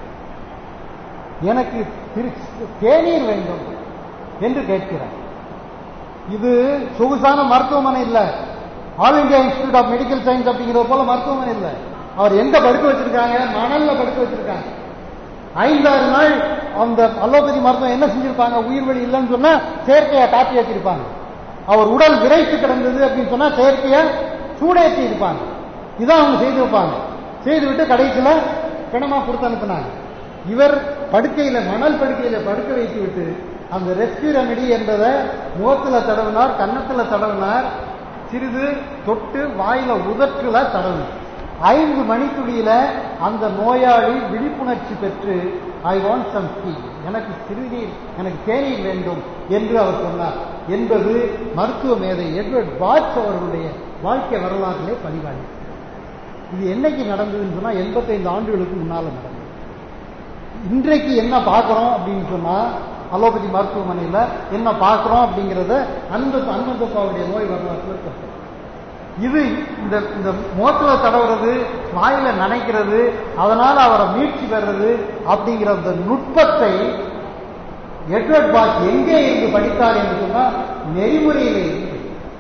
எனக்கு தேநீர் வேண்டும் என்று கேட்கிறார் இது சொகுசான மருத்துவமனை இல்ல all India institute of medical science அப்படிங்கிறது போல மருத்துவமனை இல்ல அவர் எங்க படுக்க வச்சிருக்காங்க மணல்ல படுக்க வச்சிருக்காங்க ஐந்தாறு நாள் அந்த அலோபதி மருத்துவம் என்ன செஞ்சிருப்பாங்க உயிர் வழி இல்லைன்னு சொன்னா செயற்கையா காப்பி ஏற்றிருப்பாங்க அவர் உடல் விரைத்து கிடந்தது அப்படின்னு சொன்னா செயற்கையா சூடேற்றி இருப்பாங்க இதான் அவங்க செய்திருப்பாங்க செய்துவிட்டு கடைசியில பிணமா கொடுத்து அனுப்பினாங்க இவர் படுக்கையில மணல் படுக்கையில படுக்க வைத்து விட்டு அந்த ரெஸ்கியூ ரெமெடி என்பதை முகத்துல தடவினார் கன்னத்துல தடவினார் சிறிது தொட்டு வாயில உதற்றுல தடவினார் ஐந்து மணித்துளியில அந்த நோயாளி விழிப்புணர்ச்சி பெற்று ஐ வாண்ட் சம் டீ எனக்கு சிறுநீர் எனக்கு தேநீர் வேண்டும் என்று அவர் சொன்னார் என்பது மருத்துவ மேதை எட்வர்ட் பாட்ச் அவர்களுடைய வாழ்க்கை வரலாற்றிலே பதிவாகி இது என்னைக்கு நடந்ததுன்னு சொன்னா எண்பத்தைந்து ஆண்டுகளுக்கு முன்னால நடந்தது இன்றைக்கு என்ன பார்க்கிறோம் அப்படின்னு சொன்னா அலோபதி மருத்துவமனையில என்ன பார்க்கிறோம் அப்படிங்கறத அன்பு அன்பந்தப்பாவுடைய நோய் வரலாற்றுல சொல்றோம் இது இந்த இந்த முகத்துல தடவுறது வாயில நனைக்கிறது அதனால அவரை மீட்சி பெறுறது அப்படிங்கிற அந்த நுட்பத்தை எட்வர்ட் பாக் எங்கே இருந்து படித்தார் என்று சொன்னா நெறிமுறையிலே இருந்து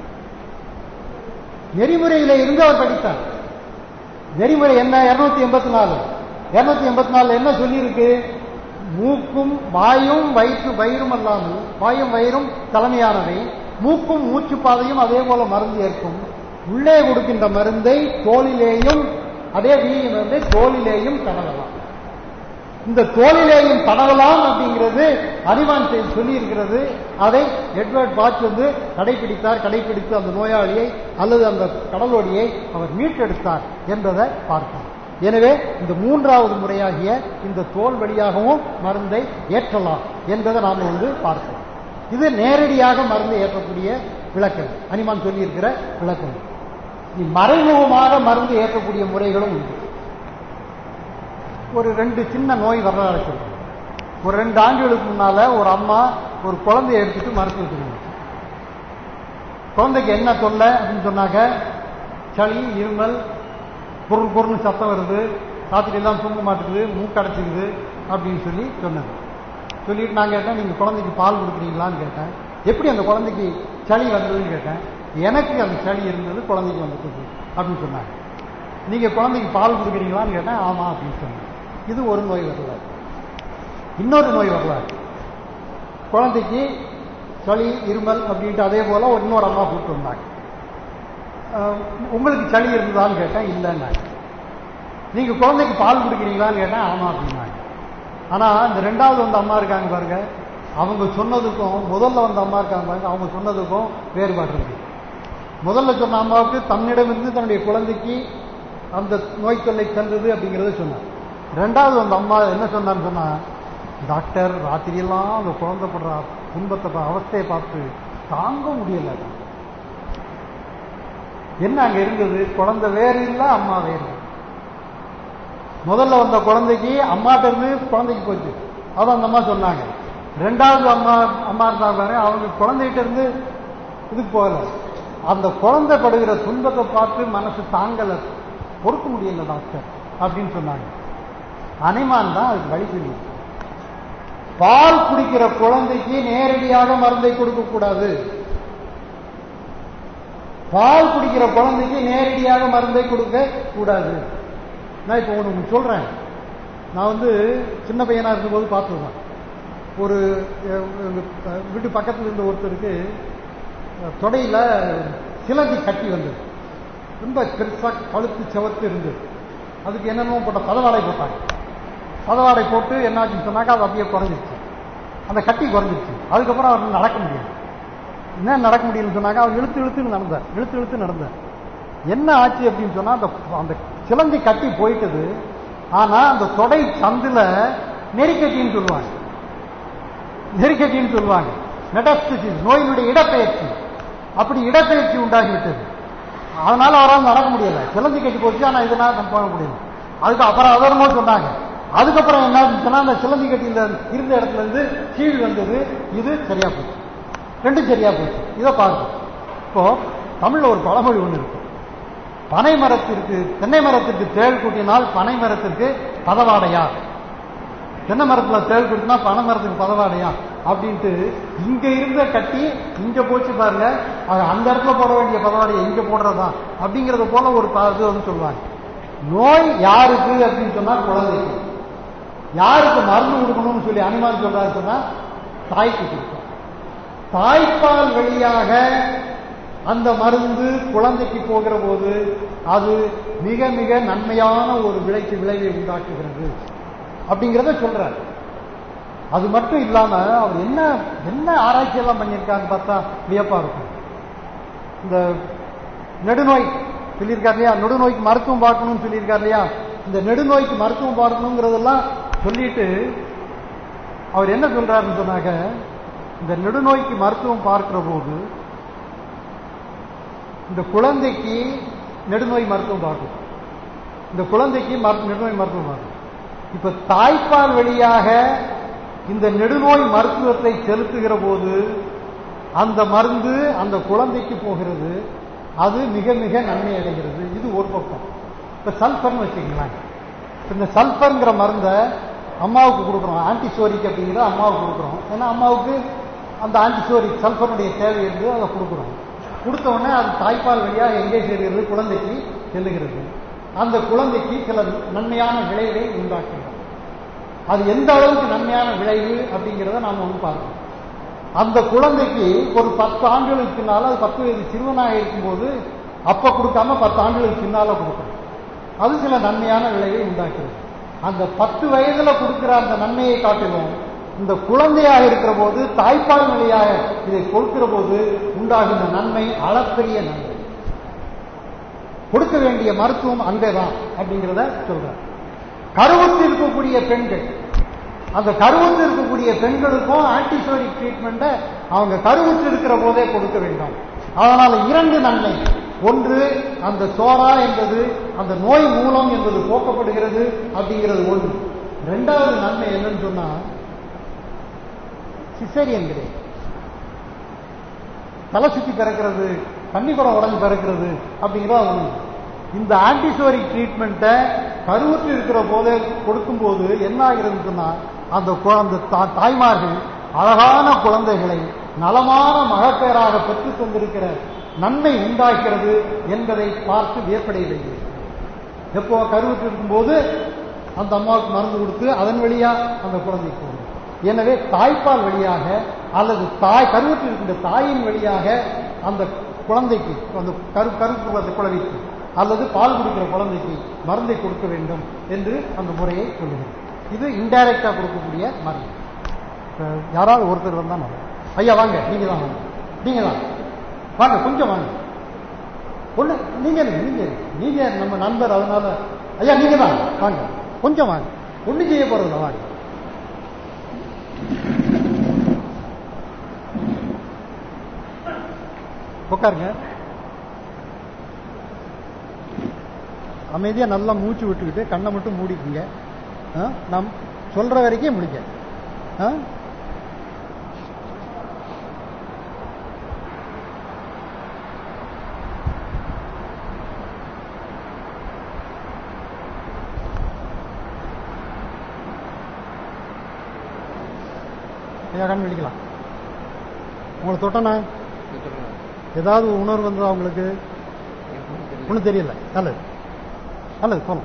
நெறிமுறையில இருந்து அவர் படித்தார் நெறிமுறை என்ன இருநூத்தி எண்பத்தி நாலு இருநூத்தி எண்பத்தி நாலுல என்ன சொல்லியிருக்கு மூக்கும் வாயும் வயிற்று வயிறும் அல்லாமல் வாயும் வயிறும் தலைமையானவை மூக்கும் மூச்சு பாதையும் அதே போல மருந்து ஏற்கும் உள்ளே கொடுக்கின்ற மருந்தை தோலிலேயும் அதே வீரிய மருந்தை தோலிலேயும் தடவலாம் இந்த தோலிலேயும் தடவலாம் அப்படிங்கிறது அறிவான் சொல்லி இருக்கிறது அதை எட்வர்ட் பாட்ச் வந்து கடைபிடித்தார் கடைபிடித்து அந்த நோயாளியை அல்லது அந்த கடலோடியை அவர் மீட்டெடுத்தார் என்பதை பார்த்தார் எனவே இந்த மூன்றாவது முறையாகிய இந்த தோல் வழியாகவும் மருந்தை ஏற்றலாம் என்பதை நாம் வந்து பார்க்கலாம் இது நேரடியாக மருந்து ஏற்றக்கூடிய விளக்கம் அனிமான் சொல்லியிருக்கிற விளக்கம் மறைமுகமாக மருந்து ஏற்றக்கூடிய முறைகளும் உண்டு ஒரு ரெண்டு சின்ன நோய் வரலாறு சொல்றேன் ஒரு ரெண்டு ஆண்டுகளுக்கு முன்னால ஒரு அம்மா ஒரு குழந்தைய எடுத்துட்டு மருத்துவத்துக்கு வந்துச்சு. குழந்தைக்கு என்ன தொல்லை அப்படின்னு சொன்னாக்க சளி இருமல் பொருள் பொருள் சத்தம் வருது ராத்திரி எல்லாம் தூங்க மாட்டேங்குது மூக்கடைச்சிக்குது அப்படின்னு சொல்லி சொன்னது சொல்லிட்டு நான் கேட்டேன் நீங்க குழந்தைக்கு பால் கொடுக்குறீங்களான்னு கேட்டேன் எப்படி அந்த குழந்தைக்கு சளி வந்ததுன்னு கேட்டேன் எனக்கு அந்த சளி இருந்தது குழந்தைக்கு வந்துட்டு அப்படின்னு சொன்னாங்க நீங்க குழந்தைக்கு பால் கொடுக்குறீங்களான்னு கேட்டேன் ஆமா அப்படின்னு சொன்னேன் இது ஒரு நோய் வரலாறு இன்னொரு நோய் வரலாறு குழந்தைக்கு சளி இருமல் அப்படின்ட்டு அதே போல ஒரு இன்னொரு அம்மா கூப்பிட்டு வந்தாங்க அஹ், உங்களுக்கு சளி இருந்ததான்னு கேட்டேன் இல்லைன்னாங்க நீங்க குழந்தைக்கு பால் குடிக்கிறீங்களான்னு கேட்டேன் ஆமா அப்படின்னாங்க ஆனா இந்த ரெண்டாவது வந்த அம்மா இருக்காங்க பாருங்க அவங்க சொன்னதுக்கும் முதல்ல வந்த அம்மா இருக்காங்க பாருங்க அவங்க சொன்னதுக்கும் வேறுபாடு இருக்கு முதல்ல சொன்ன அம்மாவுக்கு தன்னிடமிருந்து தன்னுடைய குழந்தைக்கு அந்த நோய் தொல்லை சென்றது அப்படிங்கறத சொன்னார் ரெண்டாவது அந்த அம்மா என்ன சொன்னான்னு சொன்னா டாக்டர் ராத்திரியெல்லாம் அந்த குழந்தை படுற துன்பத்தை பா- அவஸ்தையை பார்த்து தாங்க முடியல என்ன அங்க இருந்தது குழந்தை வேறு இல்ல அம்மா வேறு முதல்ல வந்த குழந்தைக்கு அம்மாட்ட இருந்து குழந்தைக்கு போச்சு அதான் அந்த அம்மா சொன்னாங்க ரெண்டாவது அம்மா அம்மா இருந்தாங்க பாருங்க, அவங்க குழந்தைகிட்ட இருந்து இதுக்கு போகல அந்த குழந்தை படுகிற துன்பத்தை பார்த்து மனசு தாங்கல பொறுக்க முடியல டாக்டர் அப்படின்னு சொன்னாங்க அனைமான் தான் அதுக்கு வழி சொல்லி பால் குடிக்கிற குழந்தைக்கு நேரடியாக மருந்தை கொடுக்க கூடாது பால் குடிக்கிற குழந்தைக்கு நேரடியாக மருந்தை கொடுக்க கூடாது நான் இப்போ ஒன்று சொல்றேன் நான் வந்து சின்ன பையனா இருக்கும்போது பார்த்துருவேன் ஒரு அஹ், எங்க வீட்டு பக்கத்துல இருந்த ஒருத்தருக்கு அஹ், தொடையில சிலந்தி கட்டி வந்தது ரொம்ப பெருசா கழுத்து செவத்து இருந்தது அதுக்கு என்னென்னமோ போட்ட பதவாடை போட்டாங்க பதவாடை போட்டு என்னாச்சுன்னு சொன்னாக்கா அது அப்படியே குறைஞ்சிருச்சு அந்த கட்டி குறைஞ்சிருச்சு அதுக்கப்புறம் அவர் நடக்க முடியாது என்ன நடக்க முடியலன்னு சொன்னாங்க அவர் இழுத்து இழுத்துன்னு நடந்தார் இழுத்து இழுத்து நடந்தார் என்ன ஆச்சு அப்படின்னு சொன்னா அந்த அந்த சிலந்தி கட்டி போயிட்டது ஆனா அந்த தொடை சந்துல நெறிக்கட்டின்னு சொல்லுவாங்க நெருக்கடின்னு சொல்லுவாங்க மெட்டாஸ்டிசிஸ் நோயினுடைய இடப்பெயர்ச்சி அப்படி இடப்பெயர்ச்சி உண்டாகிவிட்டது அதனால அவரால் நடக்க முடியல சிலந்தி கட்டி போச்சு ஆனா இதனால நம்ம போக முடியல அதுக்கு அப்புறம் அதர்மோ சொன்னாங்க அதுக்கப்புறம் என்ன ஆச்சுன்னா அந்த சிலந்தி கட்டியில இருந்த இடத்துல இருந்து கீழ் வந்தது இது சரியா போச்சு ரெண்டும் சரியா போச்சு இதை பாருங்க இப்போ தமிழ்ல ஒரு பழமொழி ஒண்ணு இருக்கு பனை மரத்திற்கு தென்னை மரத்திற்கு தேள் கூட்டினால் பனை மரத்திற்கு பதவாடையா தென்னை மரத்துல தேள் கொடுத்தா பனை மரத்துக்கு பதவாடையா அப்படின்ட்டு இங்க இருந்த கட்டி இங்க போச்சு பாருங்க அது அந்த இடத்துல போட வேண்டிய பதவாடையை இங்க போடுறதா அப்படிங்கறது போல ஒரு ப- இது வந்து சொல்லுவாங்க நோய் யாருக்கு அப்படின்னு சொன்னா குழந்தைக்கு யாருக்கு மருந்து கொடுக்கணும்னு சொல்லி அனுமான் சொல்றாரு சொன்னா தாய்க்கு கொடுக்கும் தாய்ப்பால் வழியாக அந்த மருந்து குழந்தைக்கு போகிற போது அது மிக மிக நன்மையான ஒரு விளைக்கு விளைவை உண்டாக்குகிறது அப்படிங்கிறத சொல்றார் அது மட்டும் இல்லாம அவர் என்ன என்ன ஆராய்ச்சி எல்லாம் பண்ணியிருக்காங்க பார்த்தா வியப்பா இருக்கும் இந்த நெடுநோய் சொல்லியிருக்கார் இல்லையா நெடுநோய்க்கு மருத்துவம் பார்க்கணும்னு சொல்லியிருக்கார் இல்லையா இந்த நெடுநோய்க்கு மருத்துவம் பார்க்கணுங்கிறதெல்லாம் சொல்லிட்டு அவர் என்ன சொல்றாருன்னு சொன்னாக்க இந்த நெடுநோய்க்கு மருத்துவம் பார்க்கிற போது இந்த குழந்தைக்கு நெடுநோய் மருத்துவம் பார்க்கும் இந்த குழந்தைக்கு மரு- நெடுநோய் மருத்துவம் பார்க்கும் இப்ப தாய்ப்பால் வழியாக இந்த நெடுநோய் மருத்துவத்தை செலுத்துகிற போது அந்த மருந்து அந்த குழந்தைக்கு போகிறது அது மிக மிக நன்மை அடைகிறது இது ஒரு பக்கம் இப்ப சல்பர்னு வச்சுக்கலாம் இப்ப இந்த சல்பர்ங்கிற மருந்தை அம்மாவுக்கு கொடுக்குறோம் ஆன்டிசோரிக் அப்படிங்கிறத அம்மாவுக்கு கொடுக்குறோம் ஏன்னா அம்மாவுக்கு அந்த ஆன்டிசோரிக் சல்பருடைய தேவை இருந்து அதை கொடுக்குறோம் கொடுத்த உடனே அது தாய்ப்பால் வழியாக எங்கே சேர்கிறது குழந்தைக்கு செல்லுகிறது அந்த குழந்தைக்கு சில நன்மையான விளைவை உண்டாக்குகிறது அது எந்த அளவுக்கு நன்மையான விளைவு அப்படிங்கிறத நாம வந்து பார்க்கணும் அந்த குழந்தைக்கு ஒரு பத்து ஆண்டுகளுக்கு பின்னால அது பத்து வயது சிறுவனாக இருக்கும்போது அப்ப கொடுக்காம பத்து ஆண்டுகளுக்கு பின்னால கொடுக்கணும் அது சில நன்மையான விளைவை உண்டாக்குறது அந்த பத்து வயதுல கொடுக்கிற அந்த நன்மையை காட்டிலும் இந்த குழந்தையாக இருக்கிற போது தாய்ப்பால் வழியாக இதை கொடுக்கிற போது உண்டாகின்ற நன்மை அளப்பெரிய நன்மை கொடுக்க வேண்டிய மருத்துவம் அங்கேதான் அப்படிங்கிறத சொல்றார் கருவுற்று இருக்கக்கூடிய பெண்கள் அந்த கருவுற்று இருக்கக்கூடிய பெண்களுக்கும் ஆன்டிசோரிக் ட்ரீட்மெண்ட்டை அவங்க கருவுற்று இருக்கிற போதே கொடுக்க வேண்டும் அதனால இரண்டு நன்மை ஒன்று அந்த சோரா என்பது அந்த நோய் மூலம் என்பது போக்கப்படுகிறது அப்படிங்கிறது ஒன்று ரெண்டாவது நன்மை என்னன்னு சொன்னா சிசேரியன் கிடையாது தலை சுத்தி பிறக்கிறது தண்ணி குடம் உடஞ்சு பிறக்கிறது அப்படிங்கிறத ஒண்ணு இந்த ஆன்டிசோரிக் ட்ரீட்மெண்ட்டை கருவுற்று இருக்கிற போதே கொடுக்கும்போது என்ன ஆகிறதுன்னு சொன்னா அந்த கு- அந்த தா- தாய்மார்கள் அழகான குழந்தைகளை நலமான மகப்பேறாக பெற்று தந்திருக்கிற நன்மை உண்டாகிறது என்பதை பார்த்து வியப்படைகிறது எப்போ கருவுற்று இருக்கும்போது அந்த அம்மாவுக்கு மருந்து கொடுத்து அதன் வழியா அந்த குழந்தைக்கு போகும் எனவே தாய்ப்பால் வழியாக அல்லது தாய் கருவுற்று இருக்கின்ற தாயின் வழியாக அந்த குழந்தைக்கு அந்த கரு கருப்பு அந்த குழந்தைக்கு அல்லது பால் குடிக்கிற குழந்தைக்கு மருந்தை கொடுக்க வேண்டும் என்று அந்த முறையை சொல்லுகிறேன் இது இன்டைரக்டா கொடுக்கக்கூடிய மருந்து இப்ப யாராவது ஒருத்தர் வந்தா நல்லா ஐயா வாங்க நீங்க தான் வாங்க நீங்க தான் வாங்க கொஞ்சம் வாங்க ஒண்ணு நீங்க இருங்க, நீங்க இருங்க. நீங்க நம்ம நண்பர் அதனால ஐயா நீங்க தான் வாங்க கொஞ்சம் வாங்க ஒண்ணு செய்ய போறதில்ல வாங்க உட்காருங்க அமைதியா நல்லா மூச்சு விட்டுக்கிட்டு கண்ணை மட்டும் மூடிக்குங்க ஆ? நாம் சொல்ற வரைக்கும் முடிக்க ஆ? ஐயா கண் விழிக்கலாம் உங்களை தொட்டனா ஏதாவது உணர்வு வந்ததா உங்களுக்கு ஒன்றும் தெரியல நல்லது நல்லது போலாம்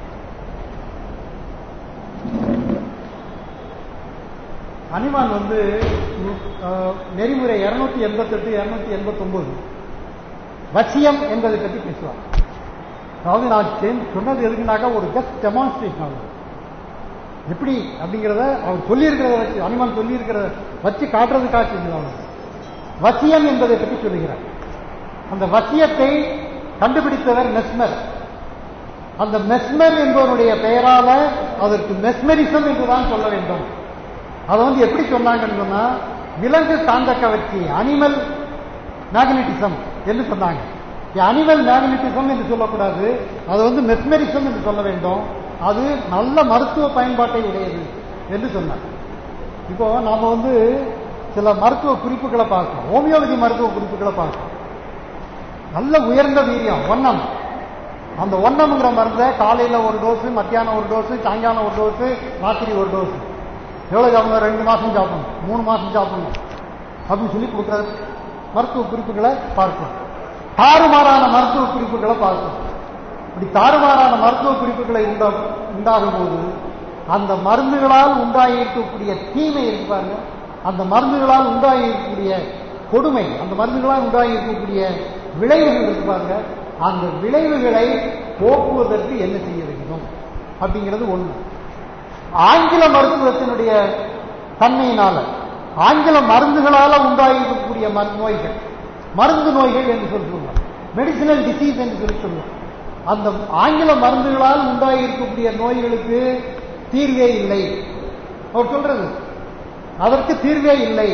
அனிமான் வந்து அஹ், நெறிமுறை இருநூத்தி எண்பத்தெட்டு இருநூத்தி எண்பத்தொன்பது வசியம் என்பதை பற்றி பேசுவார் அதாவது நான் சென்- சொன்னது எதுக்குனாக்கா ஒரு ஜஸ்ட் டெமான்ஸ்ட்ரேஷன் ஆகுது எப்படி அப்படிங்கிறத அவர் சொல்லியிருக்கிறத வச்சு அனுமான் சொல்லியிருக்கிறத வச்சு காட்டுறதுக்காக செஞ்சது வசியம் என்பதை பற்றி சொல்லுகிறார் அந்த வசியத்தை கண்டுபிடித்தவர் மெஸ்மர் அந்த மெஸ்மர் என்பவருடைய பெயரால அதற்கு மெஸ்மரிசம் என்றுதான் சொல்ல வேண்டும் அதை வந்து எப்படி சொன்னாங்கன்னு சொன்னா விலங்கு காந்த கவர்ச்சி அனிமல் மேக்னட்டிசம் என்று சொன்னாங்க அனிமல் மேக்னட்டிசம் என்று சொல்லக்கூடாது அது வந்து மெஸ்மரிசம் என்று சொல்ல வேண்டும் அது நல்ல மருத்துவ பயன்பாட்டை உடையது என்று சொன்னார் இப்போ நாம வந்து சில மருத்துவ குறிப்புகளை பார்க்கிறோம் ஹோமியோபதி மருத்துவ குறிப்புகளை பார்க்கிறோம் நல்ல உயர்ந்த வீரியம் ஒன்னம் அந்த ஒன்னம்ங்கிற மருந்தை காலையில ஒரு டோஸ் மத்தியானம் ஒரு டோஸ் சாயங்காலம் ஒரு டோஸ் ராத்திரி ஒரு டோஸ் எவ்வளவு சாப்பிடணும் ரெண்டு மாசம் சாப்பிடணும் மூணு மாசம் சாப்பிடணும் அப்படின்னு சொல்லி கொடுக்குற மருத்துவ குறிப்புகளை பார்க்கலாம் தாறுமாறான மருத்துவ குறிப்புகளை பார்க்கலாம் இப்படி தாறுமாறான மருத்துவ குறிப்புகளை உண்டா உண்டாகும் போது அந்த மருந்துகளால் உண்டாகி இருக்கக்கூடிய தீமை இருக்கு பாருங்க அந்த மருந்துகளால் உண்டாகி இருக்கக்கூடிய கொடுமை அந்த மருந்துகளால் உண்டாகி இருக்கக்கூடிய விளைவுகள் இருக்கு பாருங்க அந்த விளைவுகளை போக்குவதற்கு என்ன செய்ய வேண்டும் அப்படிங்கிறது ஒண்ணு ஆங்கில மருத்துவத்தினுடைய தன்மையினால ஆங்கில மருந்துகளால உண்டாகி இருக்கக்கூடிய மரு- நோய்கள் மருந்து நோய்கள் என்று சொல்லி சொல்லுவோம் மெடிசினல் டிசீஸ் என்று சொல்லி சொல்லுவோம் அந்த ஆங்கில மருந்துகளால் உண்டாகி இருக்கக்கூடிய நோய்களுக்கு தீர்வே இல்லை அவர் சொல்றது அதற்கு தீர்வே இல்லை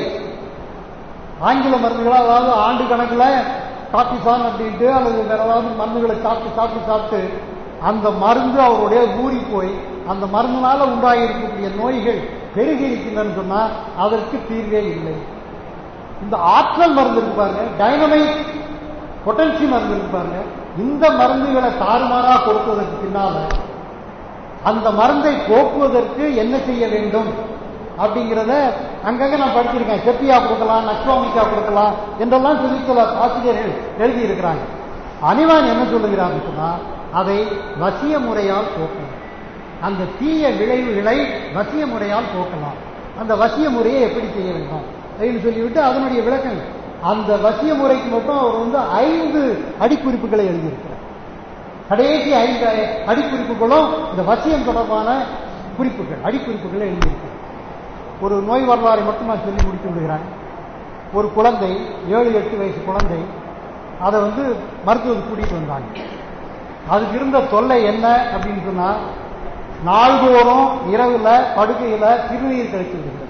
ஆங்கில மருந்துகளால் அதாவது ஆண்டு கணக்குல காப்பிசான் அப்படின்ட்டு அல்லது வேற ஏதாவது மருந்துகளை சாப்பிட்டு சாப்பிட்டு சாப்பிட்டு அந்த மருந்து அவருடைய ஊறி போய் அந்த மருந்தினால உண்டாகி இருக்கக்கூடிய நோய்கள் பெருகி இருக்கின்றன்னு சொன்னா அதற்கு தீர்வே இல்லை இந்த ஆற்றல் மருந்து இருக்கு பாருங்க டைனமைட் பொட்டன்சி மருந்து இருக்கு பாருங்க இந்த மருந்துகளை தாறுமாறா கொடுப்பதற்கு பின்னால அந்த மருந்தை போக்குவதற்கு என்ன செய்ய வேண்டும் அப்படிங்கிறத அங்கங்க நான் படிச்சிருக்கேன் செப்பியா கொடுக்கலாம் நக்ஸ்வாமிக்கா கொடுக்கலாம் என்றெல்லாம் சொல்லி சில ஆசிரியர்கள் எழுதி இருக்கிறாங்க அனிவான் என்ன சொல்லுகிறான்னு சொன்னா அதை வசிய முறையால் போக்கணும் அந்த தீய விளைவுகளை வசிய முறையால் போக்கலாம் அந்த வசிய முறையை எப்படி செய்ய வேண்டும் அப்படின்னு சொல்லிவிட்டு அதனுடைய விளக்கங்கள் அந்த வசிய முறைக்கு மட்டும் அவர் வந்து ஐந்து அடிக்குறிப்புகளை எழுதியிருக்கிறார் கடைசி ஐந்து அடிக்குறிப்புகளும் இந்த வசியம் தொடர்பான குறிப்புகள் அடிக்குறிப்புகளை எழுதியிருக்கிறார் ஒரு நோய் வரலாறை மட்டும் நான் சொல்லி முடித்து விடுகிறேன் ஒரு குழந்தை ஏழு எட்டு வயசு குழந்தை அதை வந்து மருத்துவத்துக்கு கூட்டிட்டு வந்தாங்க அதுக்கு இருந்த தொல்லை என்ன அப்படின்னு சொன்னா நாள்தோறும் இரவுல படுக்கையில சிறுநீர் கழித்து விடுகிறது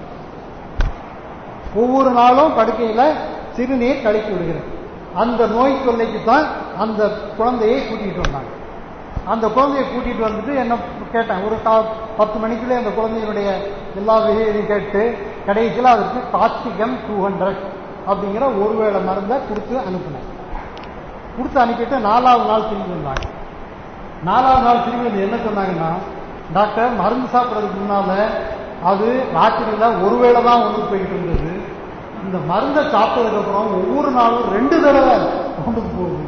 ஒவ்வொரு நாளும் படுக்கையில சிறுநீர் கழித்து விடுகிறது அந்த நோய் தொல்லைக்கு தான் அந்த குழந்தையை கூட்டிட்டு வந்தாங்க அந்த குழந்தையை கூட்டிட்டு வந்துட்டு என்ன கேட்டேன் ஒரு கா பத்து மணிக்குள்ளே அந்த குழந்தையினுடைய எல்லா விஷயத்தையும் கேட்டு கடைசியில் அதற்கு காஸ்டிகம் டூ ஹண்ட்ரட் அப்படிங்கிற ஒருவேளை மருந்தை கொடுத்து அனுப்பினேன் கொடுத்து அனுப்பிட்டு நாலாவது நாள் திரும்பி வந்தாங்க நாலாவது நாள் திரும்பி வந்து என்ன சொன்னாங்கன்னா டாக்டர் மருந்து சாப்பிட்றதுக்கு முன்னால அது ராத்திரியில ஒருவேளை தான் ஒன்று போயிட்டு இருந்தது இந்த மருந்தை சாப்பிட்டதுக்கு அப்புறம் ஒவ்வொரு நாளும் ரெண்டு தடவை ஒன்றுக்கு போகுது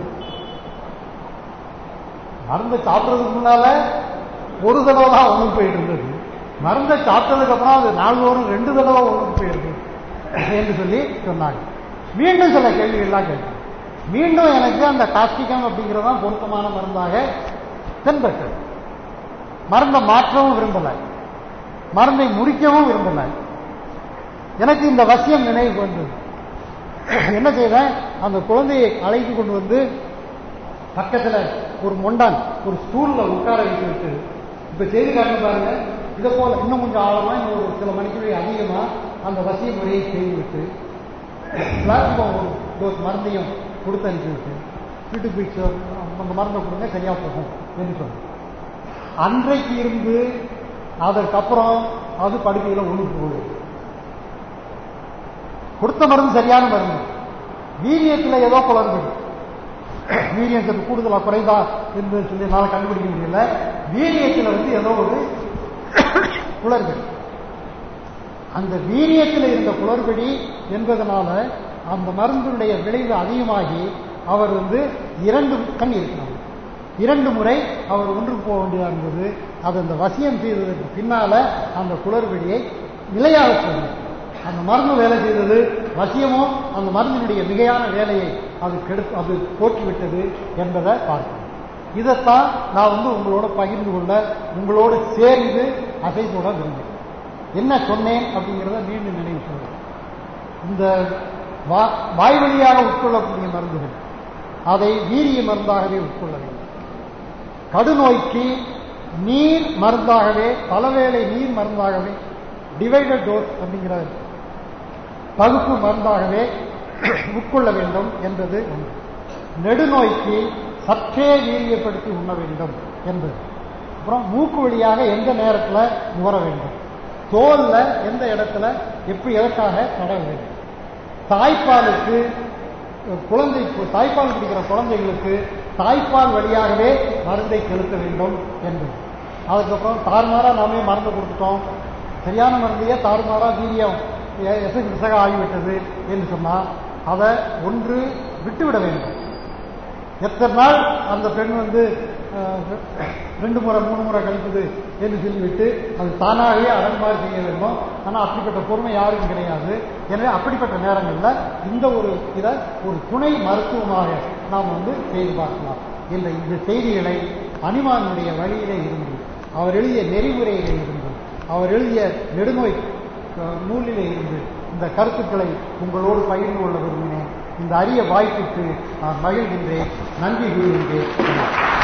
மருந்தை சாப்பிட்றதுக்கு முன்னால ஒரு தடவை தான் ஒன்றுக்கு போயிட்டு இருந்தது மருந்தை சாப்பிட்டதுக்கு அப்புறம் அது நாள்தோறும் ரெண்டு தடவை ஒன்றுக்கு போயிருக்கு என்று சொல்லி சொன்னாங்க மீண்டும் சில கேள்விகள்லாம் கேட்டேன் மீண்டும் எனக்கு அந்த காஸ்டிகம் அப்படிங்கிறதான் பொருத்தமான மருந்தாக தென்பட்டது மருந்தை மாற்றவும் விரும்பல மருந்தை முடிக்கவும் விரும்பல எனக்கு இந்த வசியம் நினைவு வந்தது என்ன செய்வேன் அந்த குழந்தையை அழைத்து கொண்டு வந்து பக்கத்துல ஒரு மொண்டான் ஒரு ஸ்டூல்ல உட்கார வைத்து விட்டு இப்ப செய்தி காரணம் பாருங்க இதை போல இன்னும் கொஞ்சம் ஆழமா இன்னும் ஒரு சில மணிக்குள்ளே அதிகமா அந்த வசிய முறையை செய்துவிட்டு பிளாட்ஃபார்ம் ஒரு டோஸ் மருந்தையும் கொடுத்து அனுப்பிவிட்டு வீட்டுக்கு போய் சே- அந்த மருந்தை கொடுங்க சரியா போகும் என்று சொன்னேன் அன்றைக்கு இருந்து அதற்கப்புறம் அது படுக்கையில ஒழுங்கு போகுது கொடுத்த மருந்து சரியான மருந்து வீரியத்தில் ஏதோ குளறுபடி வீரியம் சற்று கூடுதலா குறைந்தா என்று சொல்லி என்னால் கண்டுபிடிக்க முடியல வீரியத்தில் வந்து ஏதோ ஒரு குளறுபடி அந்த வீரியத்தில் இருந்த குளறுபடி என்பதனால அந்த மருந்தினுடைய விளைவு அதிகமாகி அவர் வந்து இரண்டு கண் இருக்கிறார் இரண்டு முறை அவர் ஒன்றுக்கு போக வேண்டியதா இருந்தது அது அந்த வசியம் செய்ததற்கு பின்னால அந்த குளறுபடியை நிலையாக சொன்னார் அந்த மருந்து வேலை செய்தது வசியமும் அந்த மருந்தினுடைய மிகையான வேலையை அது கெடுத்து அது போக்கிவிட்டது என்பதை பார்க்கணும் இதைத்தான் நான் வந்து உங்களோட பகிர்ந்து கொள்ள உங்களோடு சேர்ந்து அசை போட விரும்புகிறேன் என்ன சொன்னேன் அப்படிங்கிறத மீண்டும் நினைவு சொல்றேன் இந்த வா- வாய் வழியாக உட்கொள்ளக்கூடிய மருந்துகள் அதை வீரிய மருந்தாகவே உட்கொள்ள வேண்டும் கடுநோய்க்கு நீர் மருந்தாகவே பலவேளை நீர் மருந்தாகவே டிவைடட் டோஸ் அப்படிங்கிற பகுப்பு மருந்தாகவே உட்கொள்ள வேண்டும் என்பது ஒன்று நெடுநோய்க்கு சற்றே வீரியப்படுத்தி உண்ண வேண்டும் என்பது அப்புறம் மூக்கு வழியாக எந்த நேரத்தில் நுகர வேண்டும் தோல்ல எந்த இடத்துல எப்படி எதற்காக தடவ வேண்டும் தாய்ப்பாலுக்கு குழந்தை தாய்ப்பால் குடிக்கிற குழந்தைகளுக்கு தாய்ப்பால் வழியாகவே மருந்தை செலுத்த வேண்டும் என்பது அதுக்கப்புறம் தாறுமாறா நாமே மருந்து கொடுத்துட்டோம் சரியான மருந்தையே தாறுமாறா வீரியம் எசகு விசக ஆகிவிட்டது என்று சொன்னால் அதை ஒன்று விட்டுவிட வேண்டும் எத்தனை நாள் அந்த பெண் வந்து அஹ், ரெண்டு முறை மூணு முறை கழிக்குது என்று சொல்லிவிட்டு அது தானாகவே அடன்பாடு செய்ய வேண்டும் ஆனால் அப்படிப்பட்ட பொறுமை யாருக்கும் கிடையாது எனவே அப்படிப்பட்ட நேரங்களில் இந்த ஒரு இதை ஒரு துணை மருத்துவமாக நாம் வந்து செய்து பார்க்கலாம் என்ற இந்த செய்திகளை அனிமானுடைய வழியிலே இருந்து அவர் எழுதிய நெறிமுறையிலே இருந்து அவர் எழுதிய நெடுநோய் அஹ், நூலிலே இருந்து இந்த கருத்துக்களை உங்களோடு பகிர்ந்து கொள்ள விரும்பினேன் இந்த அரிய வாய்ப்புக்கு நான் மகிழ்கின்றேன் நன்றி கூறுகின்றேன்